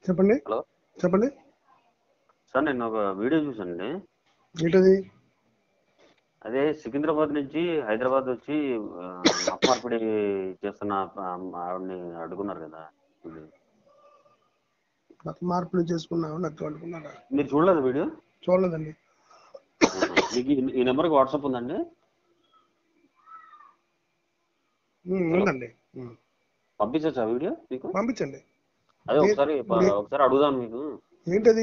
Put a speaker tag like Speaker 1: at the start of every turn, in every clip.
Speaker 1: చెప్పండి
Speaker 2: హలో
Speaker 1: చెప్పండి
Speaker 2: సార్ నేను ఒక వీడియో చూసానండి
Speaker 1: ఏంటది
Speaker 2: అదే సికింద్రాబాద్ నుంచి హైదరాబాద్ వచ్చి ఆ, మత మార్పిడి చేస్తున్న ఆ, ఆవిడని అడుగున్నారు కదా ఇది.
Speaker 1: మత మార్పులు చేసుకున్నావు నాకు అనుకున్నారా
Speaker 2: మీరు చూడలేదు వీడియో
Speaker 1: చూడలేదండి
Speaker 2: ఆహా. మీకు ఈ- ఈ నెంబర్కి వాట్సాప్ ఉందండి
Speaker 1: ఉమ్, ఉందండి ఉమ్.
Speaker 2: పంపించచ్చా వీడియో మీకు
Speaker 1: పంపించండి
Speaker 2: అదే ఒకసారి ప- ఒకసారి అడుగుదాం మీకు
Speaker 1: ఏంటది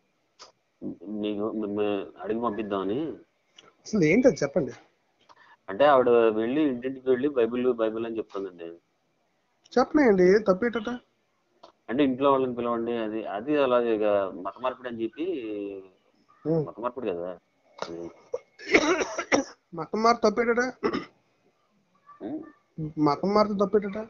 Speaker 2: మీకు మిమ్మ- అడిగి పంపిద్దామని
Speaker 1: అసలు ఏంటది చెప్పండి
Speaker 2: అంటే ఆవిడ వెళ్ళి ఇంటింటికి వెళ్ళి బైబిల్ బైబిల్ అని చెప్తుందండి
Speaker 1: చెప్పలేండి తప్పేటట
Speaker 2: అంటే ఇంట్లో వాళ్ళని పిలవండి అది అది అలాగే ఇక మత మార్పిడి అని చెప్పి
Speaker 1: ఉమ్.
Speaker 2: మత మార్పిడి కదా అది.
Speaker 1: మతం మారు తప్పేటట
Speaker 2: ఉం?
Speaker 1: మతం మారితే తప్పేటట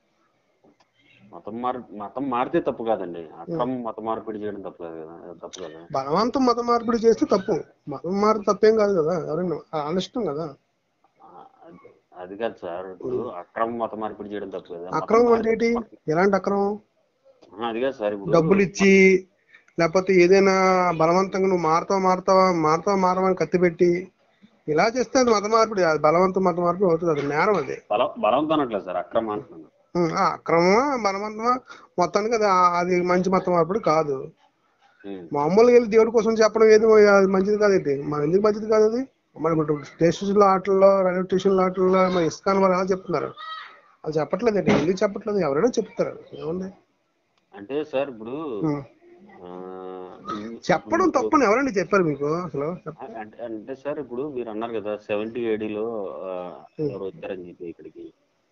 Speaker 2: మతం మార్ మతం మారితే తప్పు కాదండి అక్రమం మత మార్పిడి చేయడం తప్పు కాదు కదా తప్పు కదా
Speaker 1: బలవంతం మత మార్పిడి చేస్తే తప్పు మతం మారితే తప్పేం కాదు కదా ఎవరైనా వాళ్ళ ఇష్టం కదా
Speaker 2: ఆ, అది- అది కాదు సార్ ఇప్పుడు అక్రమం మత మార్పిడి చేయడం తప్పు కదా మతం
Speaker 1: అక్రమం
Speaker 2: మారి-
Speaker 1: అంటే ఏంటి ఎలాంటి అక్రమం
Speaker 2: ఆ, అది కాదు సార్ ఇప్పుడు
Speaker 1: డబ్బులు ఇచ్చి లేకపోతే ఏదైనా బలవంతంగా నువ్వు మారుతావా మారుతావా మారుతావా మారవని కత్తి పెట్టి ఇలా చేస్తే అది మత మార్పిడి అది బలవంతం మత మార్పిడి అవుతుంది అది నేరం అది
Speaker 2: బలం బలవంతం అనట్లేదు సార్ అక్రమం అంటున్నాను
Speaker 1: ఉం, ఆ అక్రమమా బలవంతమా మొత్తానికి అది ఆ- అది మంచి మత మార్పిడి కాదు
Speaker 2: ఉం.
Speaker 1: మామూలుగా వెళ్ళి దేవుడి కోసం చెప్పడం ఏది అది మంచిది కాదు ఏంటి మన ఎందుకు మంచిది కాదు అది మరి ఇప్పుడు స్టేషన్ ఆటల్లో రైల్వే స్టేషన్ ఆటల్లో మరి ఇస్కాన్ వారు ఎలా చెప్తున్నారు అది చెప్పట్లేదు ఏంటి ఎందుకు చెప్పట్లేదు ఎవరైనా చెప్తారు ఏముంది
Speaker 2: అంటే సార్ ఇప్పుడు
Speaker 1: ఉం.
Speaker 2: ఆ,
Speaker 1: చెప్పడం తప్పని ఎవరండి చెప్పారు మీకు అసలు చెప్ప-
Speaker 2: అంటే అంటే సార్ ఇప్పుడు మీరు అన్నారు కదా సెవెంటీ ఏడీలో ఎవరు వచ్చారని చెప్పి ఇక్కడికి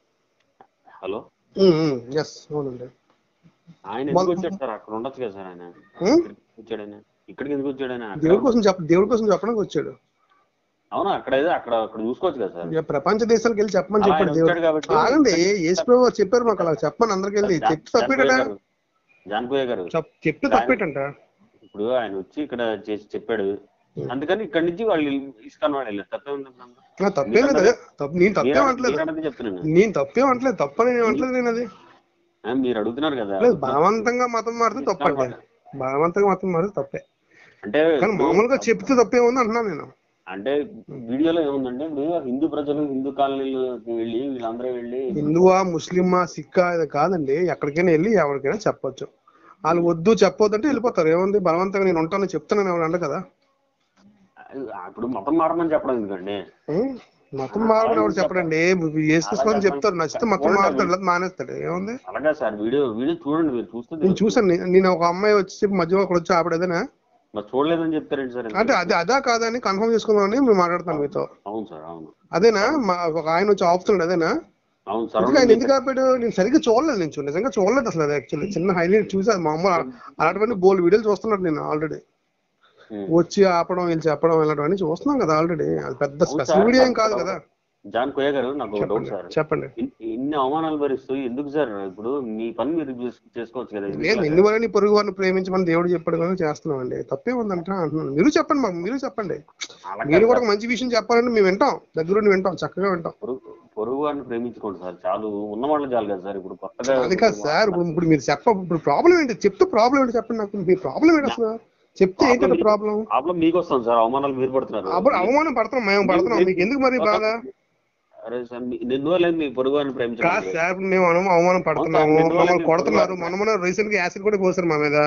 Speaker 2: హలో
Speaker 1: ఎస్ అవునండి
Speaker 2: ఆయన ఎందుకు వచ్చాడు సార్ అక్కడ ఉండొచ్చు కదా సార్ ఆయన
Speaker 1: ఉం?
Speaker 2: ఇక్కడికి వచ్చాడు ఆయన ఇక్కడికి ఎందుకు వచ్చాడు ఆయన అక్కడ-
Speaker 1: దేవుడి కోసం చెప్ప దేవుడి కోసం చెప్పడానికి వచ్చాడు
Speaker 2: అవునా అక్కడ ఏదో అక్కడ అక్కడ చూసుకోవచ్చు కదా సార్
Speaker 1: ఇక ప్రపంచ దేశాలకు వెళ్ళి చెప్పమని
Speaker 2: అలా
Speaker 1: చెప్పాడు
Speaker 2: ఆయన
Speaker 1: దేవుడు
Speaker 2: వచ్చాడు కాబట్టి
Speaker 1: ఆగండి యేసు ప్రభు వారు చెప్పారు మాకు అలా చెప్పమని అందరికి వెళ్ళి చెప్తే తప్పేటట
Speaker 2: జాన్కోయ్య గారు
Speaker 1: చెప్- చెప్తే తప్పేటంట
Speaker 2: ఇప్పుడు ఆయన వచ్చి ఇక్కడ చేసి చెప్పాడు అందుకని ఇక్కడ నుంచి వాళ్ళు ఇస్కాన్ వాళ్ళు వెళ్ళారు తప్పే ఉంది
Speaker 1: ఆ, తప్పేం లేదు అదే తప్పు నేను తప్పేం అంటలేదు
Speaker 2: మీరన్నది చెప్తున్నాను
Speaker 1: నేను తప్పేం అంటలేదు తప్పని నేను అంటలేదు నేను అది
Speaker 2: ఆ, మీరు అడుగుతున్నారు కదా
Speaker 1: లేదు బలవంతంగా మతం మారితే తప్పండి బలవంతంగా మతం మారితే తప్పే
Speaker 2: అంటే
Speaker 1: కానీ మామూలుగా చెప్తే తప్పేముంది అంటున్నాను నేను
Speaker 2: అంటే వీడియోలో ఏముందంటే ఇప్పుడు హిందూ ప్రజలు హిందూ కాలనీలు వెళ్ళి వీళ్ళందరూ వెళ్ళి
Speaker 1: హిందువా ముస్లిమా సిక్కా ఇది కాదండి ఎక్కడికైనా వెళ్ళి ఎవరికైనా చెప్పొచ్చు వాళ్ళు వద్దు చెప్పొద్దు అంటే వెళ్ళిపోతారు ఏముంది బలవంతంగా నేను ఉంటానని చెప్తానని ఎవరు అంట కదా
Speaker 2: ఇప్పుడు మతం మారమని చెప్పడం ఎందుకండి
Speaker 1: ఉం? మతం మారమని ఎవరు చెప్పడండి వేసుకొని చెప్తారు నచ్చితే మతం మారుతాడు లేదా మానేస్తాడు ఏముంది
Speaker 2: అలాగే సార్ వీడియో వీడియో చూడండి మీరు చూస్తే
Speaker 1: నేను చూసాను నే- నేను ఒక అమ్మాయి వచ్చి మధ్యలో ఒకడు వచ్చి ఆవిడ ఏదైనా
Speaker 2: మరి చూడలేదని చెప్తారండి సార్
Speaker 1: అంటే అది అదా కాదని కన్ఫర్మ్ చేసుకుందామని మేము మాట్లాడతాను మీతో
Speaker 2: అవును సార్ అవును
Speaker 1: అదేనా మా ఒక ఆయన వచ్చి ఆపుతున్నాడు అదేనా
Speaker 2: అవును సార్
Speaker 1: ఎందుకు ఆయన ఎందుకు ఆపాడు నేను సరిగ్గా చూడలేదు నేను చూ- నిజంగా చూడలేదు అసలు అది యాక్చువల్లీ చిన్న హైలైట్ చూసా మామూలు అలాంటివన్నీ బోల్ వీడియోలు చూస్తున్నాడు నేను ఆల్రెడీ
Speaker 2: ఉం.
Speaker 1: వచ్చి ఆపడం వీళ్ళు చెప్పడం ఇలాంటివన్నీ చూస్తున్నాం కదా ఆల్రెడీ అది పెద్ద
Speaker 2: అవును
Speaker 1: స్పెషల్
Speaker 2: సార్.
Speaker 1: వీడియో ఏం కాదు కదా
Speaker 2: జాన్ కోయ గారు నాకు ఒక డౌట్
Speaker 1: చెప్పండి
Speaker 2: సార్
Speaker 1: చెప్పండి
Speaker 2: ఇన్- ఇన్ని అవమానాలు భరిస్తూ ఎందుకు సార్ ఇప్పుడు మీ పని మీరు చేస్- చేసుకోవచ్చు కదా
Speaker 1: లేదు నిన్ను వల్ల నీ పొరుగు వారిని ప్రేమించమని దేవుడు చెప్పాడు కదా చేస్తున్నాం అండి తప్పే ఉందంట అంటున్నాను మీరు చెప్పండి మాకు మీరు చెప్పండి
Speaker 2: అలా
Speaker 1: మీరు
Speaker 2: కాదు
Speaker 1: కూడా
Speaker 2: సార్.
Speaker 1: ఒక మంచి విషయం చెప్పాలంటే మేము వింటాం దగ్గరుండి వింటాం చక్కగా వింటాం
Speaker 2: పొరుగు పొరుగు వారిని ప్రేమించుకోండి సార్ చాలు ఉన్న వాళ్ళు చాలు కదా సార్ ఇప్పుడు కొత్తగా
Speaker 1: అది కాదు సార్ ఇప్పుడు ఇప్పుడు మీరు చెప్ప ఇప్పుడు ప్రాబ్లం ఏంటి చెప్తే ప్రాబ్లం ఏంటి చెప్పండి నాకు మీ ప్రాబ్లం ఏంటి అసలు చెప్తే ఏంటంటే ప్రాబ్లం
Speaker 2: ప్రాబ్లం మీకు వస్తుంది సార్ అవమానాలు మీరు పడుతున్నారు
Speaker 1: అప్పుడు అవమానం పడుతున్నాం మేము పడుతున్నాం మీకు ఎందుకు మరి బాధ
Speaker 2: అరే సార్ మీ- నిన్ను వాళ్ళని మీ పొరుగు వారిని
Speaker 1: కాదు
Speaker 2: ప్రేమించండి
Speaker 1: సార్ మేము అను- అవమానం పడుతున్నాము
Speaker 2: అవును సార్,
Speaker 1: మమ్మల్ని కొడుతున్నారు మన మన రీసెంట్ గా యాసిడ్ కూడా పోసారు మా మీద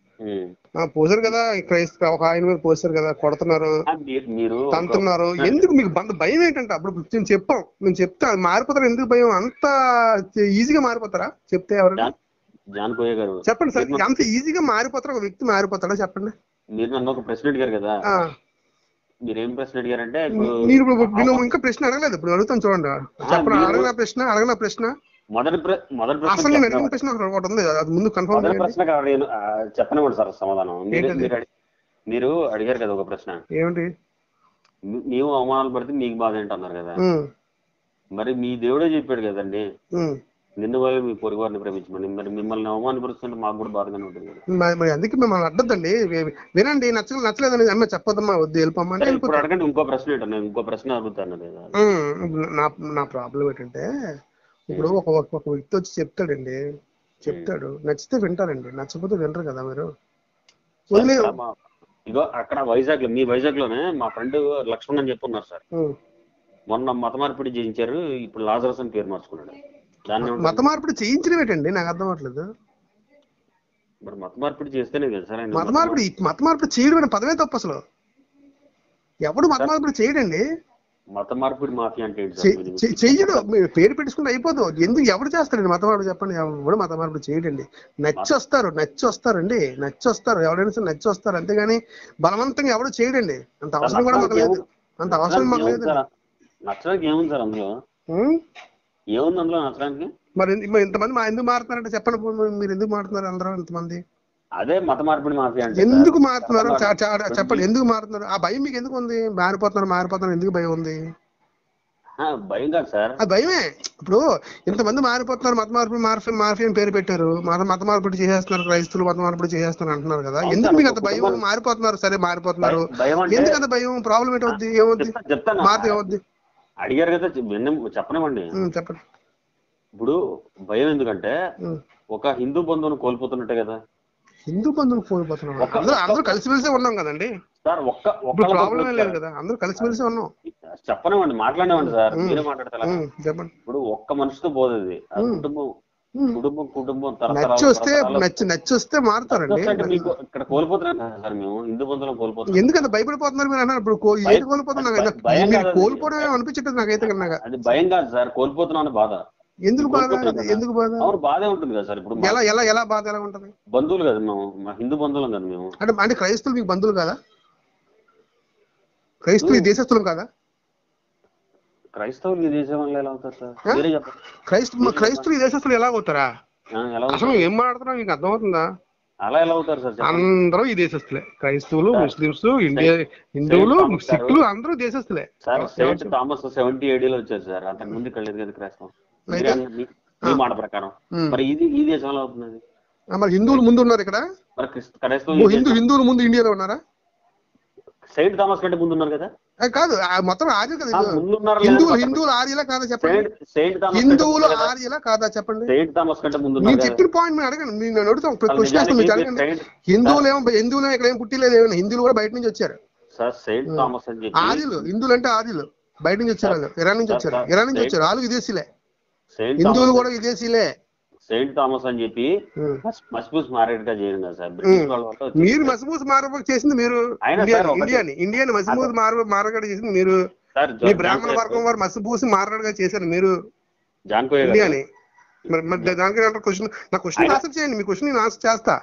Speaker 1: ఆ, పోసారు కదా ఇక్కడ ఒక ఆయన మీద పోసారు కదా కొడుతున్నారు
Speaker 2: మీరు
Speaker 1: తంతున్నారు ఎందుకు మీకు బంద భయం ఏంటంటే అప్పుడు మేము చెప్పాం మేము చెప్తే అది మారిపోతారు ఎందుకు భయం అంత ఈజీగా మారిపోతారా చెప్తే ఎవరు
Speaker 2: జాన్- జాన్ కోయ గారు
Speaker 1: చెప్పండి సార్ అంత ఈజీగా మారిపోతారా ఒక వ్యక్తి మారిపోతాడా చెప్పండి
Speaker 2: మీరు నన్ను ఒక ప్రశ్న అడిగారు కదా
Speaker 1: ఆ,
Speaker 2: మీరు ఏం ప్రశ్న అడిగారంటే ఇప్పుడు
Speaker 1: మీరు ఇప్పుడు నేను ఇంకా ప్రశ్న అడగలేదు ఇప్పుడు అడుగుతాను చూడండి చెప్పండి అడగన ప్రశ్న అడగన ప్రశ్న
Speaker 2: మొదటి ప్ర- మొదటి
Speaker 1: అసలు నేను
Speaker 2: ప్రశ్న
Speaker 1: అడిగిన ప్రశ్న ఒకటి ఒకటి ఉంది అది ముందు కన్ఫర్మ్
Speaker 2: మొదటి
Speaker 1: చేయండి
Speaker 2: ప్రశ్నకు అడిగాను ఆ, చెప్పనివ్వండి సార్ సమాధానం మీరు
Speaker 1: ఏంటది?
Speaker 2: మీరు అడి- మీరు అడిగారు కదా ఒక ప్రశ్న
Speaker 1: ఏమిటి
Speaker 2: మీ- నీవు అవమానాలు పడితే మీకు బాధ ఏంటి అన్నారు కదా
Speaker 1: ఉమ్,
Speaker 2: మరి మీ దేవుడే చెప్పాడు కదండి
Speaker 1: ఉమ్.
Speaker 2: నిన్ను వాళ్ళు మీ పొరుగు వారిని ప్రేమించమని మరి మిమ్మల్ని అవమానపరుస్తుంటే మాకు కూడా బాధగానే ఉంటుంది కదా
Speaker 1: మరి మరి అందుకే మిమ్మల్ని అడ్డద్దండి వి- వినండి నచ్చ నచ్చలేదని అమ్మ చెప్పొద్దమ్మా వద్దు వెళ్ళిపోమ్మా అంటే
Speaker 2: సరే, ఇప్పుడు
Speaker 1: వెళ్ళిపోతాం
Speaker 2: అడగండి ఇంకో ప్రశ్న ఏంటో నేను ఇంకో ప్రశ్న అడుగుతాను కదా
Speaker 1: ఉమ్, ఇప్పుడు నా నా ప్రాబ్లం ఏంటంటే ఇప్పుడు ఒక ఒక- ఒక వ్యక్తి వచ్చి చెప్తాడండి చెప్తాడు నచ్చితే వింటారండి నచ్చకపోతే వినరు కదా మీరు వదిలే
Speaker 2: సార్, మా- ఇగో అక్కడ వైజాగ్ లో మీ వైజాగ్ లోనే మా ఫ్రెండ్ లక్ష్మణ్ అని చెప్పున్నారు సార్
Speaker 1: ఉం.
Speaker 2: మొన్న మత మార్పిడి చేయించారు ఇప్పుడు లాజరస్ అని పేరు మార్చుకున్నాడు దాన్ని ఏమంటారు?
Speaker 1: మత మార్పిడి చేయించడం ఏంటండి నాకు అర్థం అవ్వట్లేదు
Speaker 2: మరి మత మార్పిడి చేస్తేనే కదా సార్ ఆయన
Speaker 1: మత మార్పిడి మత మార్పిడి చేయడం అనే పదమే తప్పు అసలు ఎవడు మత మార్పిడి చేయడండి
Speaker 2: మత మార్పిడి మాఫియా అంటే ఏంటి
Speaker 1: చె-
Speaker 2: సార్ మీరు?
Speaker 1: చె- చెయ్యడు మీరు పేరు పెట్టుకుంటే అయిపోదు ఎందుకు ఎవడు చేస్తాడండి మత మార్పిడి చెప్పండి ఎవడు మత మార్పిడి చేయడండి నచ్చి వస్తారు నచ్చి వస్తారండి నచ్చి వస్తారు ఎవరైనా సరే నచ్చి వస్తారు అంతేగాని బలవంతంగా ఎవడు చేయడండి అంత అవసరం కూడా మాకు లేదు అంత అవసరం మాకు
Speaker 2: నచ్చడానికి
Speaker 1: లేదు
Speaker 2: ఏముంది సార్? నచ్చడానికి ఏముంది సార్ అందులో
Speaker 1: ఉం?
Speaker 2: ఏముంది అందులో నచ్చడానికి
Speaker 1: మరి ఎందు- మరి ఇంతమంది మా ఎందుకు మారుతున్నారంటే చెప్పండి పోనీ మీరు ఎందుకు మారుతున్నారు అందరూ ఇంతమంది
Speaker 2: అదే మత మార్పిడి మాఫియా అంటే
Speaker 1: ఎందుకు
Speaker 2: సార్.
Speaker 1: మారుతున్నారు
Speaker 2: మత
Speaker 1: చా- చా-
Speaker 2: మార్పిడి-
Speaker 1: చెప్పండి ఎందుకు మారుతున్నారు ఆ భయం మీకు ఎందుకు ఉంది మారిపోతున్నారు మారిపోతున్నారు ఎందుకు భయం ఉంది
Speaker 2: ఆ, భయం కాదు సార్
Speaker 1: అది భయమే ఇప్పుడు ఇంతమంది మారిపోతున్నారు మత మార్పిడి మార్ఫీ మార్ఫీ అని పేరు పెట్టారు మత మత మార్పిడి చేసేస్తున్నారు క్రైస్తువులు మత మార్పిడి చేసేస్తున్నారు అంటున్నారు కదా
Speaker 2: అవును
Speaker 1: ఎందుకు
Speaker 2: సార్,
Speaker 1: మీకు
Speaker 2: ఒక
Speaker 1: అంత భయం
Speaker 2: కుటుంబం-
Speaker 1: మారిపోతున్నారు సరే మారిపోతున్నారు
Speaker 2: భయం- భయం అంటే
Speaker 1: ఎందుకు అంత భయం ప్రాబ్లం ఏంటవుద్ది ఏమవుద్ది
Speaker 2: చెప్తా- చెప్తాను
Speaker 1: మారితే ఏమవుద్ది
Speaker 2: అడిగారు కదా చెప్- విన్న- చెప్పనివ్వండి
Speaker 1: ఉం, చెప్పండి
Speaker 2: ఇప్పుడు భయం ఎందుకంటే
Speaker 1: ఉం.
Speaker 2: ఒక హిందూ బంధువును కోల్పోతున్నట్టే కదా
Speaker 1: హిందూ బంధువులు కోల్పోతున్నాం
Speaker 2: ఒక-
Speaker 1: అందరూ అందరూ కలిసిమెలిసే ఉన్నాం కదండి
Speaker 2: సార్ ఒక్క
Speaker 1: ఇప్పుడు
Speaker 2: ఒక్క
Speaker 1: ప్రాబ్లం ఏం లేదు కదా అందరూ కలిసిమెలిసే ఉన్నాం
Speaker 2: చెప్పనివ్వండి మాట్లాడినవ్వండి సార్
Speaker 1: ఉం.
Speaker 2: మీరే మాట్లాడతా
Speaker 1: ఉం, చెప్పండి
Speaker 2: ఇప్పుడు ఒక్క మనిషితో పోదేది ఆ
Speaker 1: ఉం.
Speaker 2: కుటుంబం
Speaker 1: ఉం.
Speaker 2: కుటుంబం కుటుంబం తరతరాలు-
Speaker 1: నచ్చి వస్తే
Speaker 2: తరతరాలు-
Speaker 1: నచ్చి నచ్చి వస్తే మారుతారండి
Speaker 2: అంటే మీకు ఇక్కడ కోల్పోతున్నాం కదా సార్ మేము హిందూ బంధువులను కోల్పోతున్నాం
Speaker 1: ఎందుకంత భయపడిపోతున్నారు మీరు అన్నారు ఇప్పుడు కో- ఏది కోల్పోతున్నారు నాకు
Speaker 2: భయం- భయం
Speaker 1: మీరు
Speaker 2: కాదు అది.
Speaker 1: కోల్పోవడం అనిపించట్లేదు నాకైతే కన్నా
Speaker 2: అది భయం కాదు సార్ కోల్పోతున్నాం అనే బాధ
Speaker 1: ఎందుకు బాధ
Speaker 2: కోల్పోతున్నాం కదా.
Speaker 1: ఎందుకు బాధ
Speaker 2: అవును బాధే ఉంటుంది కదా సార్ ఇప్పుడు మా
Speaker 1: ఎలా ఎలా ఎలా బాధ ఎలా ఉంటది
Speaker 2: బంధువులు కదా మేము మా హిందూ బంధువులం కదా మేము
Speaker 1: అంటే అంటే క్రైస్తవులు మీకు బంధువులు కాదా క్రైస్తవులు ఈ దేశస్తులు కాదా
Speaker 2: క్రైస్తవులు ఈ దేశం వల్ల ఎలా అవుతారు సార్
Speaker 1: ఆ?
Speaker 2: మీరే చెప్పండి
Speaker 1: క్రైస్తవ క్రైస్తవులు ఈ దేశస్తులు ఎలా అవుతారా
Speaker 2: ఆ, ఎలా
Speaker 1: అసలు
Speaker 2: అవుతారు
Speaker 1: ఏం మాట్లాడుతున్నా మీకు అర్థమవుతుందా
Speaker 2: అలా ఎలా అవుతారు సార్ చెప్పండి
Speaker 1: అందరూ ఈ దేశస్తులే క్రైస్తవులు ముస్లింస్ ఇండియా హిందువులు
Speaker 2: థామస్ గారు.
Speaker 1: సిక్కులు అందరూ దేశస్తులే
Speaker 2: సార్ సెయింట్ థామస్ సెవెంటీ ఏడీలో వచ్చారు సార్ అంతకు ముందు ఇక్కడ లేదు కదా క్రైస్తవం
Speaker 1: అయితే?
Speaker 2: మీరే అన్న- మీ- మీ మాట ప్రకారం
Speaker 1: ఉం.
Speaker 2: మరి ఇది ఈ దేశంలో అవుతుంది
Speaker 1: ఆ, మరి హిందువులు ముందు ఉన్నారు ఇక్కడ
Speaker 2: మరి క్రిస్- క్రైస్తవం
Speaker 1: ఓ,
Speaker 2: ఈ
Speaker 1: హిందూ
Speaker 2: దేశం-
Speaker 1: హిందువులు ముందు ఇండియాలో ఉన్నారా
Speaker 2: సెయింట్ థామస్ కంటే ముందు ఉన్నారు కదా
Speaker 1: ఆ, కాదు ఆ మొత్తం ఆర్యులు కదా
Speaker 2: ఆ,
Speaker 1: ఇది.
Speaker 2: ముందు ఉన్నారు
Speaker 1: హిందువులు హిందువులు ఆర్యులా కాదా చెప్పండి
Speaker 2: సెయింట్ సెయింట్ థామస్ కంటే
Speaker 1: హిందువులు
Speaker 2: ముందు కదా?
Speaker 1: ఆర్యులా కాదా చెప్పండి
Speaker 2: సెయింట్ థామస్ కంటే ముందు
Speaker 1: నేను
Speaker 2: ఉన్నారు కదా?
Speaker 1: చెప్పిన పాయింట్ మీరు అడగండి మీరు నేను అడుగుతాం
Speaker 2: అసలు
Speaker 1: క్వశ్చన్ వేస్తాం మీరు
Speaker 2: నిజానికి
Speaker 1: అడగండి
Speaker 2: సెయింట్
Speaker 1: హిందువులు ఏమో హిందువులు ఇక్కడ ఏం పుట్టిలేదు ఏమైనా హిందువులు కూడా బయట నుంచి వచ్చారు
Speaker 2: సార్ సెయింట్ థామస్ అని చెప్పి
Speaker 1: ఆర్యులు హిందువులు అంటే ఆర్యులు బయట నుంచి వచ్చారు వాళ్ళు ఇరాన్ నుంచి వచ్చారు ఇరాన్ నుంచి వచ్చారు వాళ్ళు విదేశీలే
Speaker 2: సెయింట్
Speaker 1: హిందువులు
Speaker 2: థామస్
Speaker 1: కూడా విదేశీలే
Speaker 2: సెయింట్ థామస్ అని చెప్పి
Speaker 1: ఉం.
Speaker 2: మస్బూస్ మారేట్ గా చేయను కదా సార్ బ్రిటిష్ వాళ్ళ వల్ల వచ్చింది.
Speaker 1: మీరు మసమూస్ మారబోక్ చేసింది మీరు
Speaker 2: అయినా
Speaker 1: ఇండియా
Speaker 2: సార్ ఒకటి-
Speaker 1: ఇండియాని ఇండియాని మసమూస్ మార మారగడ చేసింది మీరు
Speaker 2: సార్
Speaker 1: మీ
Speaker 2: జాన్
Speaker 1: బ్రాహ్మణ
Speaker 2: కోయ-
Speaker 1: వర్గం వారు మసబూసి మారగడగా చేశారు మీరు
Speaker 2: జాన్ కోయ గారు
Speaker 1: ఇండియాని మరి మరి దానికి క్వశ్చన్ నా క్వశ్చన్ ఆన్సర్ చేయండి మీ క్వశ్చన్ నేను ఆన్సర్ చేస్తా